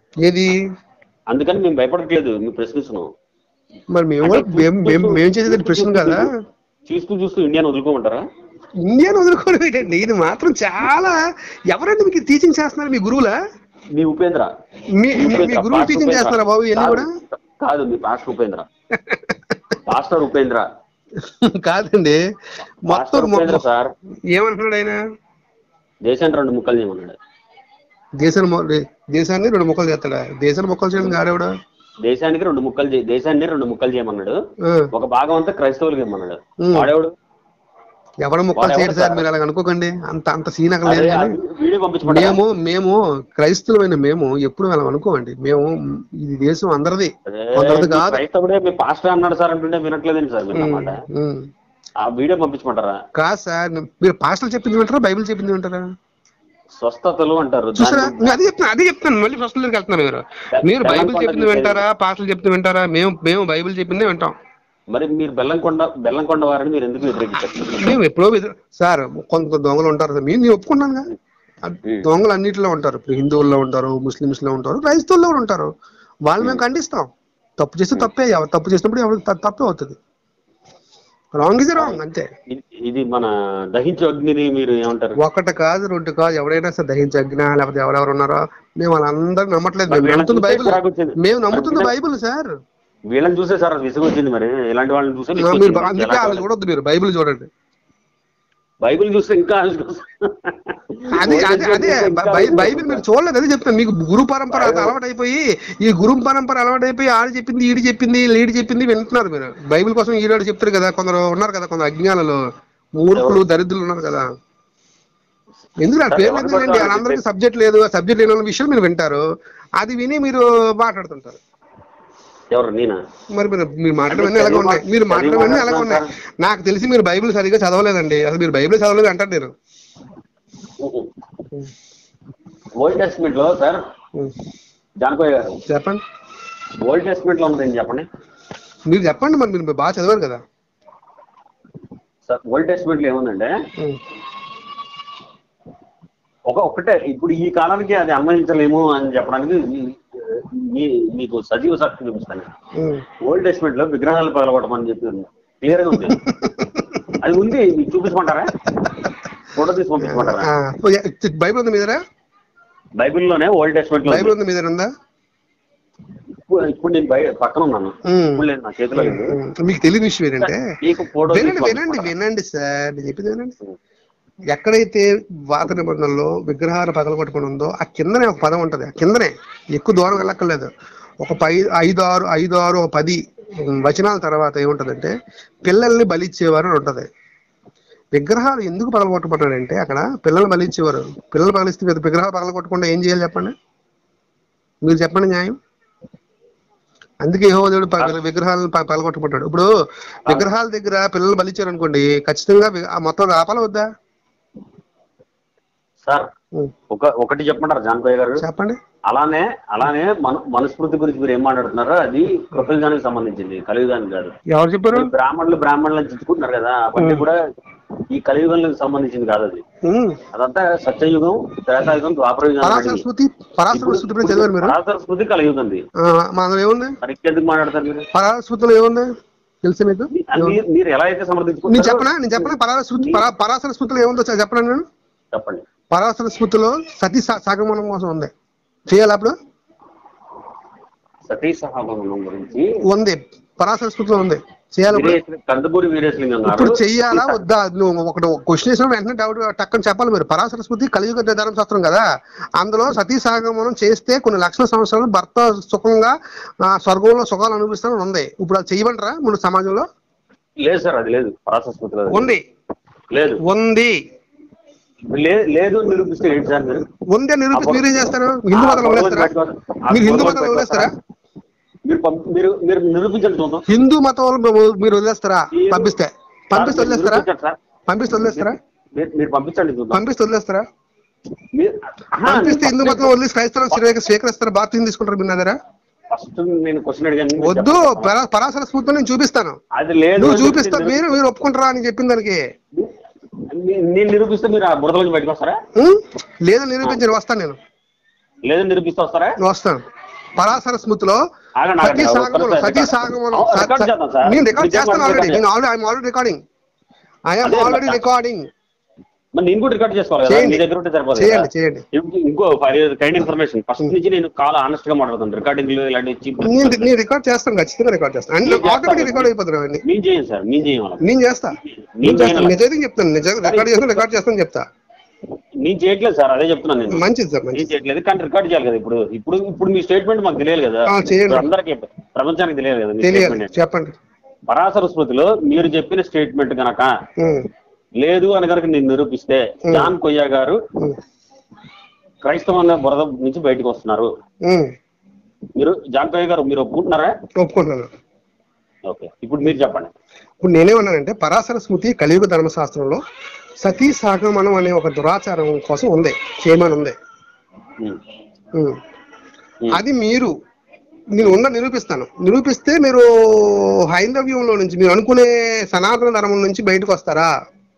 Speaker 1: ఏది
Speaker 2: అందుకని మేము భయపడట్లేదు మేము ప్రశ్నిస్తున్నాం
Speaker 1: మరి మేము కూడా- మేము మేము- మేము చేసేది ప్రశ్న కదా
Speaker 2: చూస్తూ చూస్తూ ఇండియాని వదులుకోమంటారా
Speaker 1: ఇండియాని వదులుకోవడం ఏంటండి ఇది మాత్రం చాలా ఎవరండి మీకు టీచింగ్ చేస్తున్నారు మీ గురువులా
Speaker 2: మీ ఉపేంద్ర
Speaker 1: మీ మీ- మీ గురువులు టీచింగ్ చేస్తున్నారా బాబు ఇవన్నీ కూడా
Speaker 2: కాదు, కాదు మీ పాస్టర్ ఉపేంద్ర పాస్టర్ ఉపేంద్ర
Speaker 1: కాదండి మొత్తం
Speaker 2: పాస్టర్ ఉపేంద్ర
Speaker 1: మొ-
Speaker 2: సార్
Speaker 1: ఏమంటున్నాడు ఆయన
Speaker 2: దేశాన్ని రెండు ముక్కలు చేయమన్నాడు
Speaker 1: దేశాన్ని మొ- దేశాన్ని రెండు ముక్కలు చేస్తాడా దేశాన్ని ముక్కలు చేయడం ఆడేవాడు
Speaker 2: దేశానికి రెండు ముక్కలు చేయి దేశాన్ని రెండు ముక్కలు చేయమన్నాడు
Speaker 1: ఆ,
Speaker 2: ఒక భాగం అంతా క్రైస్తవులకి ఇమ్మన్నాడు
Speaker 1: ఉమ్.
Speaker 2: వాడేవాడు
Speaker 1: ఎవడ ముక్కలు
Speaker 2: వాడు
Speaker 1: చేయడు
Speaker 2: ఎవరు
Speaker 1: సార్
Speaker 2: సార్?
Speaker 1: మీరు అలా అనుకోకండి అంత అంత సీన్ అక్కడ లేదు
Speaker 2: అదే, ఆ
Speaker 1: కానీ
Speaker 2: వీడియో పంపించమంటారా
Speaker 1: మేము మేము క్రైస్తవులమైన మేము ఎప్పుడు అలా అనుకోమండి మేము ఇది దేశం అందరిది
Speaker 2: అదే,
Speaker 1: కొందరిది
Speaker 2: మీ
Speaker 1: కాదు
Speaker 2: క్రైస్తవుడే మీ పాస్టర్ అన్నాడు సార్ అంటుంటే వినట్లేదండి సార్ మీరు అన్నమాట
Speaker 1: ఉమ్.
Speaker 2: ఆ వీడియో పంపించమంటారా
Speaker 1: కాదు సార్ మీరు పాస్టల్ చెప్పింది వింటారా బైబిల్ చెప్పింది వింటారా
Speaker 2: స్వస్థతలు అంటారు
Speaker 1: చూసారా
Speaker 2: దాన్ని-
Speaker 1: ఇంకా అదే చెప్తాను అదే చెప్తాను మళ్ళీ ఫస్ట్ దగ్గరికి వెళ్తున్నారు మీరు మీరు బైబిల్ చెప్పింది వింటారా పాటలు చెప్పింది వింటారా మేము మేము బైబిల్ చెప్పిందే వింటాం
Speaker 2: మరి మీరు బెల్లంకొండ బెల్లంకొండ వారిని మీరు ఎందుకు వ్యతిరేకించారు
Speaker 1: మేము ఎప్పుడో ఎదురు- సార్ కొంత దొంగలు ఉంటారు సార్ మేము నేను ఒప్పుకున్నాను కదా ఆ దొంగలు అన్నిటిలో ఉంటారు ఇప్పుడు హిందువుల్లో ఉంటారు ముస్లిమ్స్ లో ఉంటారు క్రైస్తవుల్లో కూడా ఉంటారు వాళ్ళు మేము ఖండిస్తాం తప్పు చేస్తే తప్పే ఎవరు తప్పు చేసినప్పుడు ఎవరు త- తప్పే అవుతుంది రాంగ్ ఇస్ రాంగ్ అంతే
Speaker 2: ఇది- ఇది మన దహించే అగ్నిని మీరు ఏమంటారు
Speaker 1: ఒకటి కాదు రెండు కాదు ఎవరైనా సరే దహించగ్న లేకపోతే ఎవరెవరు ఉన్నారో మేము వాళ్ళందరూ నమ్మట్లేదు మేము
Speaker 2: వీళ్ళని
Speaker 1: నమ్ముతుంది
Speaker 2: చూస్తే
Speaker 1: బైబిల్
Speaker 2: చిరాకు వచ్చింది.
Speaker 1: మేము నమ్ముతుంది బైబిల్ సార్
Speaker 2: వీళ్ళని చూసే సార్ విసుగు వచ్చింది మరి ఇలాంటి వాళ్ళని చూసే విసుగు
Speaker 1: మీరు
Speaker 2: వచ్చింది.
Speaker 1: అందుకే
Speaker 2: ఎలా
Speaker 1: వాళ్ళు చూడొద్దు మీరు బైబిల్ చూడండి
Speaker 2: బైబిల్ చూస్తే ఇంకా విసుగు
Speaker 1: అది అదే అదే బై- బైబిల్ మీరు చూడలేదు అదే చెప్తాను మీకు గురు పరంపర అలవాటు అయిపోయి ఈ గురు పరంపర అలవాటు అయిపోయి ఆడు చెప్పింది ఈడు చెప్పింది లీడ్ చెప్పింది వింటున్నారు మీరు బైబిల్ కోసం ఈడాడు చెప్తారు కదా కొందరు ఉన్నారు కదా కొందరు అజ్ఞానులు మూర్ఖులు దరిద్రులు ఉన్నారు కదా ఎందుకు ఆ పేర్లు ఎందుకండి వాళ్ళందరికీ సబ్జెక్ట్ లేదు సబ్జెక్ట్ లేని వాళ్ళ విషయం మీరు వింటారు అది విని మీరు మాట్లాడుతుంటారు
Speaker 2: ఎవరు నేనా
Speaker 1: మరి మీరు మీరు మాట్లాడమన్నీ ఎలాగ ఉన్నాయి మీరు మాట్లాడమన్నీ ఎలాగ ఉన్నాయి నాకు తెలిసి మీరు బైబిల్ సరిగ్గా చదవలేదండి అసలు మీరు బైబిల్ చదవలేదు అంటారు నేను
Speaker 2: ఓల్డ్ టెస్ట్మెంట్ లో సార్ జానకోయ్ గారు
Speaker 1: చెప్పండి
Speaker 2: ఓల్డ్ టెస్ట్మెంట్ లో ఉన్నది చెప్పండి
Speaker 1: మీరు చెప్పండి మరి మీరు బాగా చదివారు కదా
Speaker 2: సార్ ఓల్డ్ టెస్ట్మెంట్ లో ఏముందంటే
Speaker 1: ఉం.
Speaker 2: ఒక ఒక్కటే ఇప్పుడు ఈ కాలానికి అది అన్వయించలేము అని చెప్పడానికి మీ- మీ- మీకు సజీవ సాక్షి చూపిస్తాను
Speaker 1: ఉం.
Speaker 2: ఓల్డ్ టెస్ట్మెంట్ లో విగ్రహాలు పగలగొట్టమని చెప్పి క్లియర్ గా ఉంది అది ఉంది మీకు చూపించమంటారా ఫోటో తీసి పంపించమంటారా
Speaker 1: ఆ, బైబిల్ ఉంది మీ దగ్గర
Speaker 2: బైబిల్లోనే ఓల్డ్ టెస్ట్మెంట్ లో
Speaker 1: బైబిల్
Speaker 2: ఉంది.
Speaker 1: ఉంది మీ దగ్గర ఉందా
Speaker 2: ఇప్పుడు ఇప్పుడు నేను బయ పక్కన ఉన్నాను
Speaker 1: ఉం.
Speaker 2: ఇప్పుడు లేదు నా చేతిలో లేదు
Speaker 1: ఉం. మీకు తెలియని విషయం ఏంటంటే
Speaker 2: మీకు ఫోటో తీసి
Speaker 1: వినండి వినండి
Speaker 2: పంపించమంటారా?
Speaker 1: వినండి సార్ నేను చెప్పింది వినండి ఎక్కడైతే వాత నిబంధనలో విగ్రహాలు పగలగొట్టుకుని ఉందో ఆ కిందనే ఒక పదం ఉంటది ఆ కిందనే ఎక్కువ దూరం వెళ్ళక్కర్లేదు ఒక పై ఐదు ఆరు ఐదు ఆరు ఒక పది వచనాల తర్వాత ఏముంటదంటే పిల్లల్ని బలిచ్చేవారు అని ఉంటది విగ్రహాలు ఎందుకు పగలగొట్టబడ్డాడంటే అక్కడ పిల్లలు బలిచ్చేవారు పిల్లలు బలిస్తే కదా విగ్రహాలు పగలగొట్టకుండా ఏం చేయాలి చెప్పండి మీరు చెప్పండి న్యాయం అందుకే యెహోవా దేవుడు విగ్రహాలను ప- పగలగొట్టబడ్డాడు ఇప్పుడు విగ్రహాల దగ్గర పిల్లలు బలిచ్చారు అనుకోండి ఖచ్చితంగా వి- ఆ మొత్తం ఆపాలి వద్దా
Speaker 2: సార్
Speaker 1: ఉం.
Speaker 2: ఒక ఒకటి చెప్పమంటారు జానకోయ్య గారు
Speaker 1: చెప్పండి
Speaker 2: అలానే అలానే మన మనుస్మృతి గురించి మీరు ఏం మాట్లాడుతున్నారో అది కృతయుగానికి సంబంధించింది కలియుగానికి కాదు
Speaker 1: ఎవరు చెప్పారు
Speaker 2: మీరు బ్రాహ్మణులు బ్రాహ్మణులను చిచ్చుకుంటున్నారు కదా అవన్నీ కూడా ఈ కలియుగానికి సంబంధించింది కాదు అది
Speaker 1: ఉం.
Speaker 2: అదంతా సత్యయుగం త్రేతాయుగం ద్వాపరయుగం
Speaker 1: పరాశర స్మృతి పరాశర స్మృతి గురించి చదివారు మీరు
Speaker 2: పరాశర స్మృతి కలియుగంది
Speaker 1: ఆ, మన ఏముంది
Speaker 2: మరి ఎందుకు మాట్లాడతారు మీరు
Speaker 1: పరాశర స్మృతిలో ఏముంది తెలుసు మీకు
Speaker 2: మీరు- మీరు ఎలా అయితే
Speaker 1: నేను
Speaker 2: సమర్థించుకుంటారో
Speaker 1: చెప్పనా నేను చెప్పనా పరాశర స్మృతి పరా- పరాశర స్మృతిలో ఏముందో చె- చెప్పనా నేను
Speaker 2: చెప్పండి
Speaker 1: పరాశర స్మృతిలో సతీ సా- సాగమనం కోసం ఉంది చేయాలి అప్పుడు
Speaker 2: సతీ సహగమనం గురించి
Speaker 1: ఉంది పరాశర స్మృతిలో ఉంది చేయాలి అప్పుడు
Speaker 2: వీరేశ- కందుకూరి వీరేశలింగం గారు
Speaker 1: ఇప్పుడు చెయ్యాలా వద్దా నువ్వు ఒకటి క్వశ్చన్ వేసిన వెంటనే డౌట్ టక్కని చెప్పాలి మీరు పరాశర స్మృతి కలియుగ ధర్మశాస్త్రం కదా అందులో సతీ సాగమనం చేస్తే కొన్ని లక్షల సంవత్సరాలు భర్త సుఖంగా ఆ, స్వర్గంలో సుఖాలు అనుభవిస్తానని ఉంది ఇప్పుడు అది చెయ్యమంటారా మన సమాజంలో
Speaker 2: లేదు సార్ అది లేదు పరాశర స్మృతిలో అది
Speaker 1: ఉంది
Speaker 2: లేదు
Speaker 1: ఉంది
Speaker 2: లే- లేదు అని నిరూపిస్తే ఏంటి సార్ మీరు
Speaker 1: ఉంది అని నిరూపిస్తే మీరేం చేస్తారు హిందూ మతం వదిలేస్తారా మీరు హిందూ మతం వదిలేస్తారా
Speaker 2: మీరు పంప- మీరు మీరు నిరూపించండి చూద్దాం
Speaker 1: హిందూ మతం వాళ్ళు మీరు వదిలేస్తారా పంపిస్తే పంపిస్తే
Speaker 2: సార్, మీరు
Speaker 1: వదిలేస్తారా
Speaker 2: నిరూపించండి సార్.
Speaker 1: పంపిస్తే వదిలేస్తారా
Speaker 2: మీరు- మీరు పంపించండి చూద్దాం
Speaker 1: పంపిస్తే వదిలేస్తారా
Speaker 2: మీరు- ఆహా,
Speaker 1: పంపిస్తే హిందూ మతం వదిలేసి క్రైస్తవం స్వీక- స్వీకరిస్తారా బాప్తీసం తీసుకుంటారు మీరు దగ్గర
Speaker 2: ఫస్ట్ నేను క్వశ్చన్ అడిగాను మీరు
Speaker 1: వద్దు
Speaker 2: చెప్పండి.
Speaker 1: పరా- పరాశర స్ఫూర్తిని నేను చూపిస్తాను
Speaker 2: అది లేదు
Speaker 1: నువ్వు
Speaker 2: అని చెప్పి
Speaker 1: చూపిస్తా
Speaker 2: నిరూ-
Speaker 1: మీరు మీరు ఒప్పుకుంటారా అని చెప్పిన దానికి
Speaker 2: నే- నేను నిరూపిస్తే మీరు ఆ బురదలోకి బయటకు వస్తారా
Speaker 1: ఉం? లేదని నిరూపించండి వస్తాను నేను
Speaker 2: లేదని నిరూపిస్తే వస్తారా
Speaker 1: నేను వస్తాను పరాశర స్మృతిలో
Speaker 2: ఆగండి,
Speaker 1: సతీ
Speaker 2: ఆగండి.
Speaker 1: సాగమనం
Speaker 2: ఒక్కసారి
Speaker 1: సతీ
Speaker 2: రికార్డ్
Speaker 1: సాగమనం
Speaker 2: అవును, రికార్డ్ చేద్దాం సార్.
Speaker 1: నేను రికార్డ్
Speaker 2: రికార్డ్
Speaker 1: చేస్తాను
Speaker 2: చేద్దాం.
Speaker 1: ఆల్రెడీ నేను already I'm already recording I'm
Speaker 2: అదే
Speaker 1: ఆల్రెడీ
Speaker 2: మరి.
Speaker 1: రికార్డింగ్
Speaker 2: మరి నేను కూడా రికార్డ్ చేసుకోవాలి కదా
Speaker 1: చేయండి.
Speaker 2: మీ దగ్గర ఉంటే సరిపోదు
Speaker 1: చేయండి
Speaker 2: కదా?
Speaker 1: చేయండి
Speaker 2: ఇంకో- ఇంకో కైండ్ ఇన్ఫర్మేషన్ ఫస్ట్ నుంచి నేను కాల్ ఆనెస్ట్ గా మాట్లాడుతాను రికార్డింగ్ ఇలాంటి చీప్
Speaker 1: నేను నేను రికార్డ్ చేస్తాను ఖచ్చితంగా రికార్డ్ చేస్తాను
Speaker 2: నేను చేస్తాను.
Speaker 1: ఆటోమేటిక్ రికార్డ్ అయిపోతుంది అవన్నీ
Speaker 2: మేము చేయం సార్ మేము చేయం అలా
Speaker 1: నేను చేస్తా
Speaker 2: నేను
Speaker 1: నేను చేస్తాను
Speaker 2: చేయను.
Speaker 1: నిజాయితీ చెప్తాను నిజంగా రికార్డ్ చేస్తాను రికార్డ్ చేస్తాను చెప్తా
Speaker 2: నేను చేయట్లేదు సార్ అదే చెప్తున్నాను నేను
Speaker 1: మంచిది సార్
Speaker 2: నేను
Speaker 1: మంచిది
Speaker 2: చేయట్లేదు కానీ రికార్డ్ చేయాలి కదా ఇప్పుడు ఇప్పుడు ఇప్పుడు మీ స్టేట్మెంట్ మాకు తెలియాలి కదా
Speaker 1: ఆ, చేయండి.
Speaker 2: ఇప్పుడు అందరికీ ప్రపంచానికి తెలియాలి కదా మీ
Speaker 1: తెలియాలి
Speaker 2: స్టేట్మెంట్
Speaker 1: చెప్పండి
Speaker 2: పరాశర స్మృతిలో మీరు చెప్పిన స్టేట్మెంట్ గనక
Speaker 1: ఉమ్,
Speaker 2: లేదు అని కనుక నేను నిరూపిస్తే
Speaker 1: Hmm.
Speaker 2: జాన్ కొయ్య గారు
Speaker 1: ఉమ్,
Speaker 2: క్రైస్తవ బురద నుంచి బయటకు వస్తున్నారు
Speaker 1: ఉమ్,
Speaker 2: మీరు జాన్ కొయ్య గారు మీరు ఒప్పుకుంటున్నారా
Speaker 1: ఒప్పుకుంటున్నాను
Speaker 2: ఓకే ఇప్పుడు మీరు చెప్పండి
Speaker 1: ఇప్పుడు నేనేమన్నానంటే పరాశర స్మృతి కలియుగ ధర్మశాస్త్రంలో సతీ సాగమనం అనే ఒక దురాచారం కోసం ఉంది చేయమని ఉంది
Speaker 2: ఉమ్.
Speaker 1: ఉమ్.
Speaker 2: ఉమ్.
Speaker 1: అది మీరు నేను ఉన్న నిరూపిస్తాను నిరూపిస్తే మీరు హైందవ్యంలో నుంచి మీరు అనుకునే సనాతన ధర్మం నుంచి బయటకు వస్తారా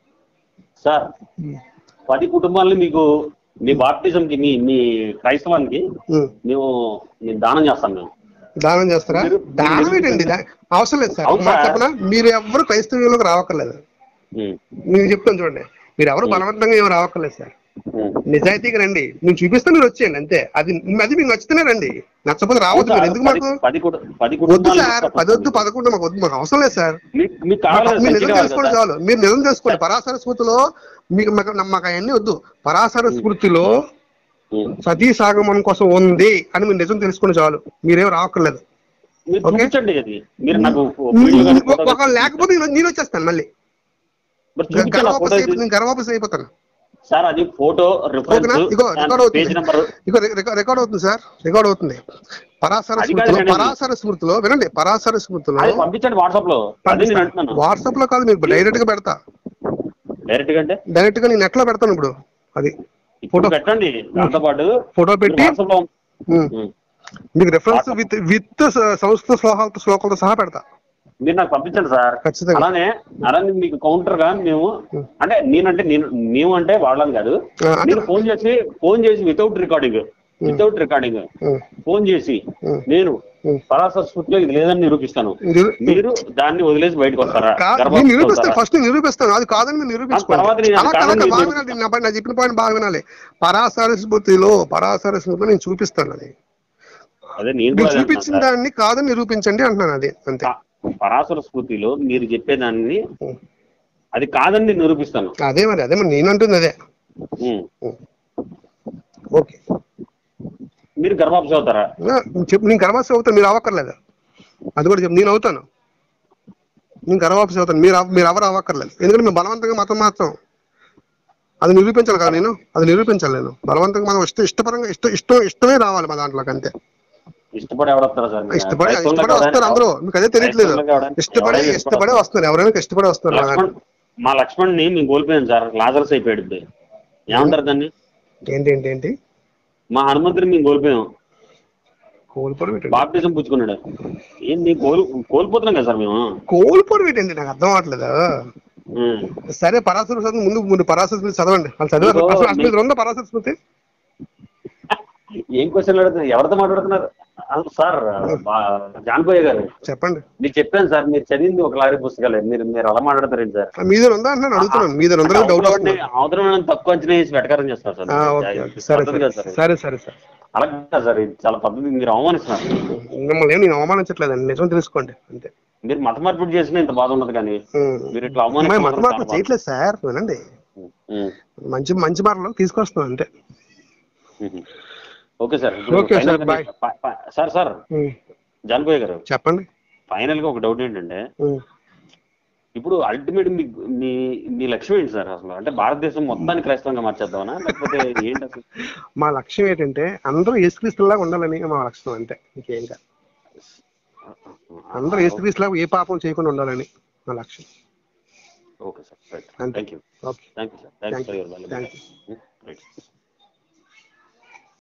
Speaker 2: సార్ పది కుటుంబాలని మీకు మీ బాప్టిజం కి మీ మీ క్రైస్తవానికి
Speaker 1: ఉమ్.
Speaker 2: మేము మేము దానం చేస్తాం మేము
Speaker 1: దానం చేస్తారా
Speaker 2: మీరు-
Speaker 1: దానం ఏంటండి దా- అవసరం లేదు సార్
Speaker 2: అవును
Speaker 1: మాట
Speaker 2: సార్.
Speaker 1: చెప్పనా మీరు ఎవరు క్రైస్తవ్యంలోకి రావక్కర్లేదు
Speaker 2: ఉమ్.
Speaker 1: నేను చెప్తాను చూడండి మీరు ఎవరు బలవంతంగా ఏమి రావక్కర్లేదు సార్
Speaker 2: ఉమ్.
Speaker 1: నిజాయితీగా రండి నేను చూపిస్తే మీరు వచ్చేయండి అంతే అది అది మీకు నచ్చితేనే రండి నచ్చకపోతే రావద్దు మీరు ఎందుకు మాకు
Speaker 2: పది- పది కుట- పది
Speaker 1: వద్దు
Speaker 2: కుటుంబాలు
Speaker 1: సార్ పది వద్దు పదకొండు మాకు వద్దు మాకు అవసరం లేదు సార్
Speaker 2: మీకు మీకు కావాలి కదా,
Speaker 1: మీరు
Speaker 2: సంఖ్య
Speaker 1: నిజం
Speaker 2: కావాలి
Speaker 1: తెలుసుకోండి
Speaker 2: కదా.
Speaker 1: చాలు మీరు నిజం తెలుసుకోండి పరాశర స్మృతిలో మీకు మాకు మాకు అవన్నీ వద్దు పరాశర స్మృతిలో
Speaker 2: ఉమ్.
Speaker 1: సతీ సాగమనం కోసం ఉంది అని మీరు నిజం తెలుసుకోండి చాలు మీరేం రావక్కర్లేదు
Speaker 2: మీరు
Speaker 1: ఓకే.
Speaker 2: చూపించండి అది మీరు నాకు వీడియో కానీ ఫోటో
Speaker 1: ఒక లేకపోతే నేను- నేను వచ్చేస్తాను మళ్ళీ
Speaker 2: మరి చూపించండి ఆ
Speaker 1: గర్వాపస్
Speaker 2: ఫోటో
Speaker 1: అయిపోతుంది నేను గర్వాపస్ అయిపోతాను
Speaker 2: సార్ అది ఫోటో
Speaker 1: ఓకేనా
Speaker 2: రిఫరెన్స్
Speaker 1: ఇగో రికార్డ్ అవుతుంది
Speaker 2: పేజ్ నెంబర్
Speaker 1: ఇగో రిక- రికార్డ్ అవుతుంది సార్ రికార్డ్ అవుతుంది పరాశర
Speaker 2: అది
Speaker 1: స్మృతిలో
Speaker 2: కాదండి.
Speaker 1: పరాశర స్మృతిలో వినండి పరాశర స్మృతిలో
Speaker 2: అది పంపించండి వాట్సాప్ లో అదే నేను అంటున్నాను
Speaker 1: వాట్సాప్ లో కాదు మీకు డైరెక్ట్ గా పెడతా
Speaker 2: డైరెక్ట్ గా అంటే
Speaker 1: డైరెక్ట్ గా నేను నెట్ లో పెడతాను ఇప్పుడు అది
Speaker 2: ఇప్పుడు పెట్టండి దాంతో పాటు
Speaker 1: ఫోటో పెట్టి
Speaker 2: వాట్సాప్ లో
Speaker 1: ఉమ్.
Speaker 2: ఉమ్.
Speaker 1: మీకు రెఫరెన్స్ విత్ విత్ సంస్కృత శ్లోకాలతో శ్లోకాలతో సహా పెడతా
Speaker 2: మీరు నాకు పంపించండి సార్
Speaker 1: ఖచ్చితంగా.
Speaker 2: అలానే అలానే మీకు కౌంటర్ గా మేము అంటే నేనంటే నేను మేము అంటే వాళ్ళని కాదు
Speaker 1: ఆ, అంటే-
Speaker 2: నేను ఫోన్ చేసి ఫోన్ చేసి వితౌట్ రికార్డింగ్ వితౌట్ రికార్డింగ్
Speaker 1: ఉమ్,
Speaker 2: ఫోన్ చేసి
Speaker 1: ఉమ్.
Speaker 2: నేను
Speaker 1: ఉమ్.
Speaker 2: పరాశర స్మృతిలో ఇది లేదని నిరూపిస్తాను
Speaker 1: నిరూ-
Speaker 2: మీరు దాన్ని వదిలేసి బయటకు వస్తారా
Speaker 1: కా-
Speaker 2: గర్భవతి
Speaker 1: నేను నిరూపిస్తాను
Speaker 2: అవుతారా?
Speaker 1: ఫస్ట్ నేను నిరూపిస్తాను అది కాదని మీరు నిరూపించుకోండి
Speaker 2: తర్వాత నేను
Speaker 1: అలా
Speaker 2: కాదని
Speaker 1: కాదు,
Speaker 2: మీరు
Speaker 1: బాగా వినాలి నా పై- నా చెప్పిన పాయింట్ బాగా వినాలి పరాశర స్మృతిలో పరాశర స్మృతిలో నేను చూపిస్తాను అది
Speaker 2: అదే నేను
Speaker 1: మీరు
Speaker 2: కూడా అదే
Speaker 1: చూపించిన
Speaker 2: అంటున్నాను
Speaker 1: దాన్ని కాదని నిరూపించండి అంటున్నాను అది అంతే
Speaker 2: సార్. పరాశర స్మృతిలో మీరు చెప్పేదాన్ని
Speaker 1: ఉమ్.
Speaker 2: అది కాదని నిరూపిస్తాను
Speaker 1: అదే మరి అదే మరి నేను అంటుంది అదే
Speaker 2: ఉమ్.
Speaker 1: ఉమ్. ఓకే
Speaker 2: మీరు గర్భాప్స్ అవుతారా
Speaker 1: నా- చెప్పు నేను గర్వాసి అవుతాను మీరు అవ్వక్కర్లేదు అది కూడా చెప్పు నేను అవుతాను నేను గర్వాపసి అవుతాను మీరు అవ- మీరు ఎవరు అవ్వక్కర్లేదు ఎందుకంటే మేము బలవంతంగా మతం మాత్రం అది నిరూపించాలి కదా నేను అది నిరూపించాలి నేను బలవంతంగా మనం ఇష్ట ఇష్టపరంగా ఇష్ట ఇష్టం ఇష్టమే రావాలి మా దాంట్లోకి అంతే
Speaker 2: ఇష్టపడి ఎవడొస్తారా సార్ మీరు?
Speaker 1: ఇష్టపడి
Speaker 2: క్రైస్తవులకు
Speaker 1: ఇష్టపడి వస్తారు
Speaker 2: ఎవడైనా-
Speaker 1: అందరూ మీకు అదే తెలియట్లేదు
Speaker 2: క్రైస్తవులకు ఎవడైనా-
Speaker 1: ఇష్టపడి
Speaker 2: ఎవడైనా
Speaker 1: ఇష్టపడే వస్తున్నారు ఎవరైనా ఇష్టపడి వస్తున్నారు మా
Speaker 2: లక్ష్మణ్
Speaker 1: దాంట్లో.
Speaker 2: మా లక్ష్మణ్ ని మేము కోల్పోయాం సార్ లాజరస్ అయిపోయాడు ఇప్పుడు ఏమంటారు దాన్ని
Speaker 1: ఏంటి ఏంటి ఏంటి
Speaker 2: మా హనుమంతుని మేము కోల్పోయాం
Speaker 1: కోల్పోవడం ఏంటండి
Speaker 2: బాప్టిజం పుచ్చుకున్నాడు ఏంటి కోల్ కోల్పోతున్నాం కదా సార్ మేము
Speaker 1: కోల్పోవడం ఏంటండి నాకు అర్థం అవ్వట్లేదు
Speaker 2: ఉం.
Speaker 1: సరే పరాశర స్మృతి ముందు ముందు పరాశర స్మృతి చదవండి వాళ్ళు చదివారు
Speaker 2: ఇదిగో
Speaker 1: అసలు అసలు
Speaker 2: మీ-
Speaker 1: ఇది ఉందా పరాశర స్మృతి
Speaker 2: ఏం క్వశ్చన్ అడుగుతున్నారు ఎవరితో మాట్లాడుతున్నారు ఆ, సార్ బా- జాన్పోయ్య గారు
Speaker 1: చెప్పండి
Speaker 2: మీరు చెప్పాను సార్ మీరు చదివింది ఒక లారీ పుస్తకాలే మీరు మీరు అలా మాట్లాడతారేంటి సార్
Speaker 1: ఆ, మీ దగ్గర ఉందా అంటున్నాను అడుగుతున్నాను మీ దగ్గర ఉందా డౌట్
Speaker 2: అవతలవాడిని-
Speaker 1: వస్తుంది
Speaker 2: అవతలవాడిని తక్కువ అంచనా వేసి వెటకారం చేస్తారు సార్
Speaker 1: ఆ, ఓకే ఓకే. సరే
Speaker 2: పద్ధతి కాదు
Speaker 1: సరే
Speaker 2: సార్
Speaker 1: సరే సరే సరే
Speaker 2: అలా కాదు సార్ ఇది చాలా పద్ధతి మీరు అవమానిస్తున్నారు
Speaker 1: మిమ్మల్ని ఏం నేను అవమానించట్లేదండి నిజం తెలుసుకోండి అంతే
Speaker 2: మీరు మత మార్పిడి చేసినా ఇంత బాధ ఉండదు కానీ
Speaker 1: ఉం.
Speaker 2: మీరు ఇట్లా
Speaker 1: అమ్మాయి
Speaker 2: అవమానిస్తే
Speaker 1: మత
Speaker 2: మాత్రం
Speaker 1: మార్పులు
Speaker 2: చాలా బాధ.
Speaker 1: చేయట్లేదు సార్ వినండి
Speaker 2: ఉం.
Speaker 1: మంచి మంచి మార్లు తీసుకొస్తున్నాం అంతే
Speaker 2: ఉం. ఓకే సార్ ఇప్పుడు
Speaker 1: ఓకే సార్,
Speaker 2: ఫైనల్ గా
Speaker 1: బాయ్.
Speaker 2: ప- ప- సార్ సార్
Speaker 1: ఉం.
Speaker 2: జాన్పోయ్ గారు
Speaker 1: చెప్పండి
Speaker 2: ఫైనల్ గా ఒక డౌట్ ఏంటంటే
Speaker 1: ఉం.
Speaker 2: ఇప్పుడు అల్టిమేట్ మీ మీ మీ లక్ష్యం ఏంటి సార్ అసలు అంటే భారతదేశం మొత్తాన్ని క్రైస్తవంగా మార్చేద్దామనా లేకపోతే ఏంటి అసలు
Speaker 1: మా లక్ష్యం ఏంటంటే అందరూ యేసుక్రీస్తులాగా ఉండాలని మా లక్ష్యం అంతే ఇంకేం కాదు అందరూ యేసుక్రీస్తులాగా ఏ పాపం చేయకుండా ఉండాలని మా లక్ష్యం
Speaker 2: ఓకే సార్ రైట్
Speaker 1: అంతే.
Speaker 2: Thank you
Speaker 1: okay
Speaker 2: thank you sir thank you
Speaker 1: Thank
Speaker 2: for
Speaker 1: you.
Speaker 2: Your
Speaker 1: Thank
Speaker 2: right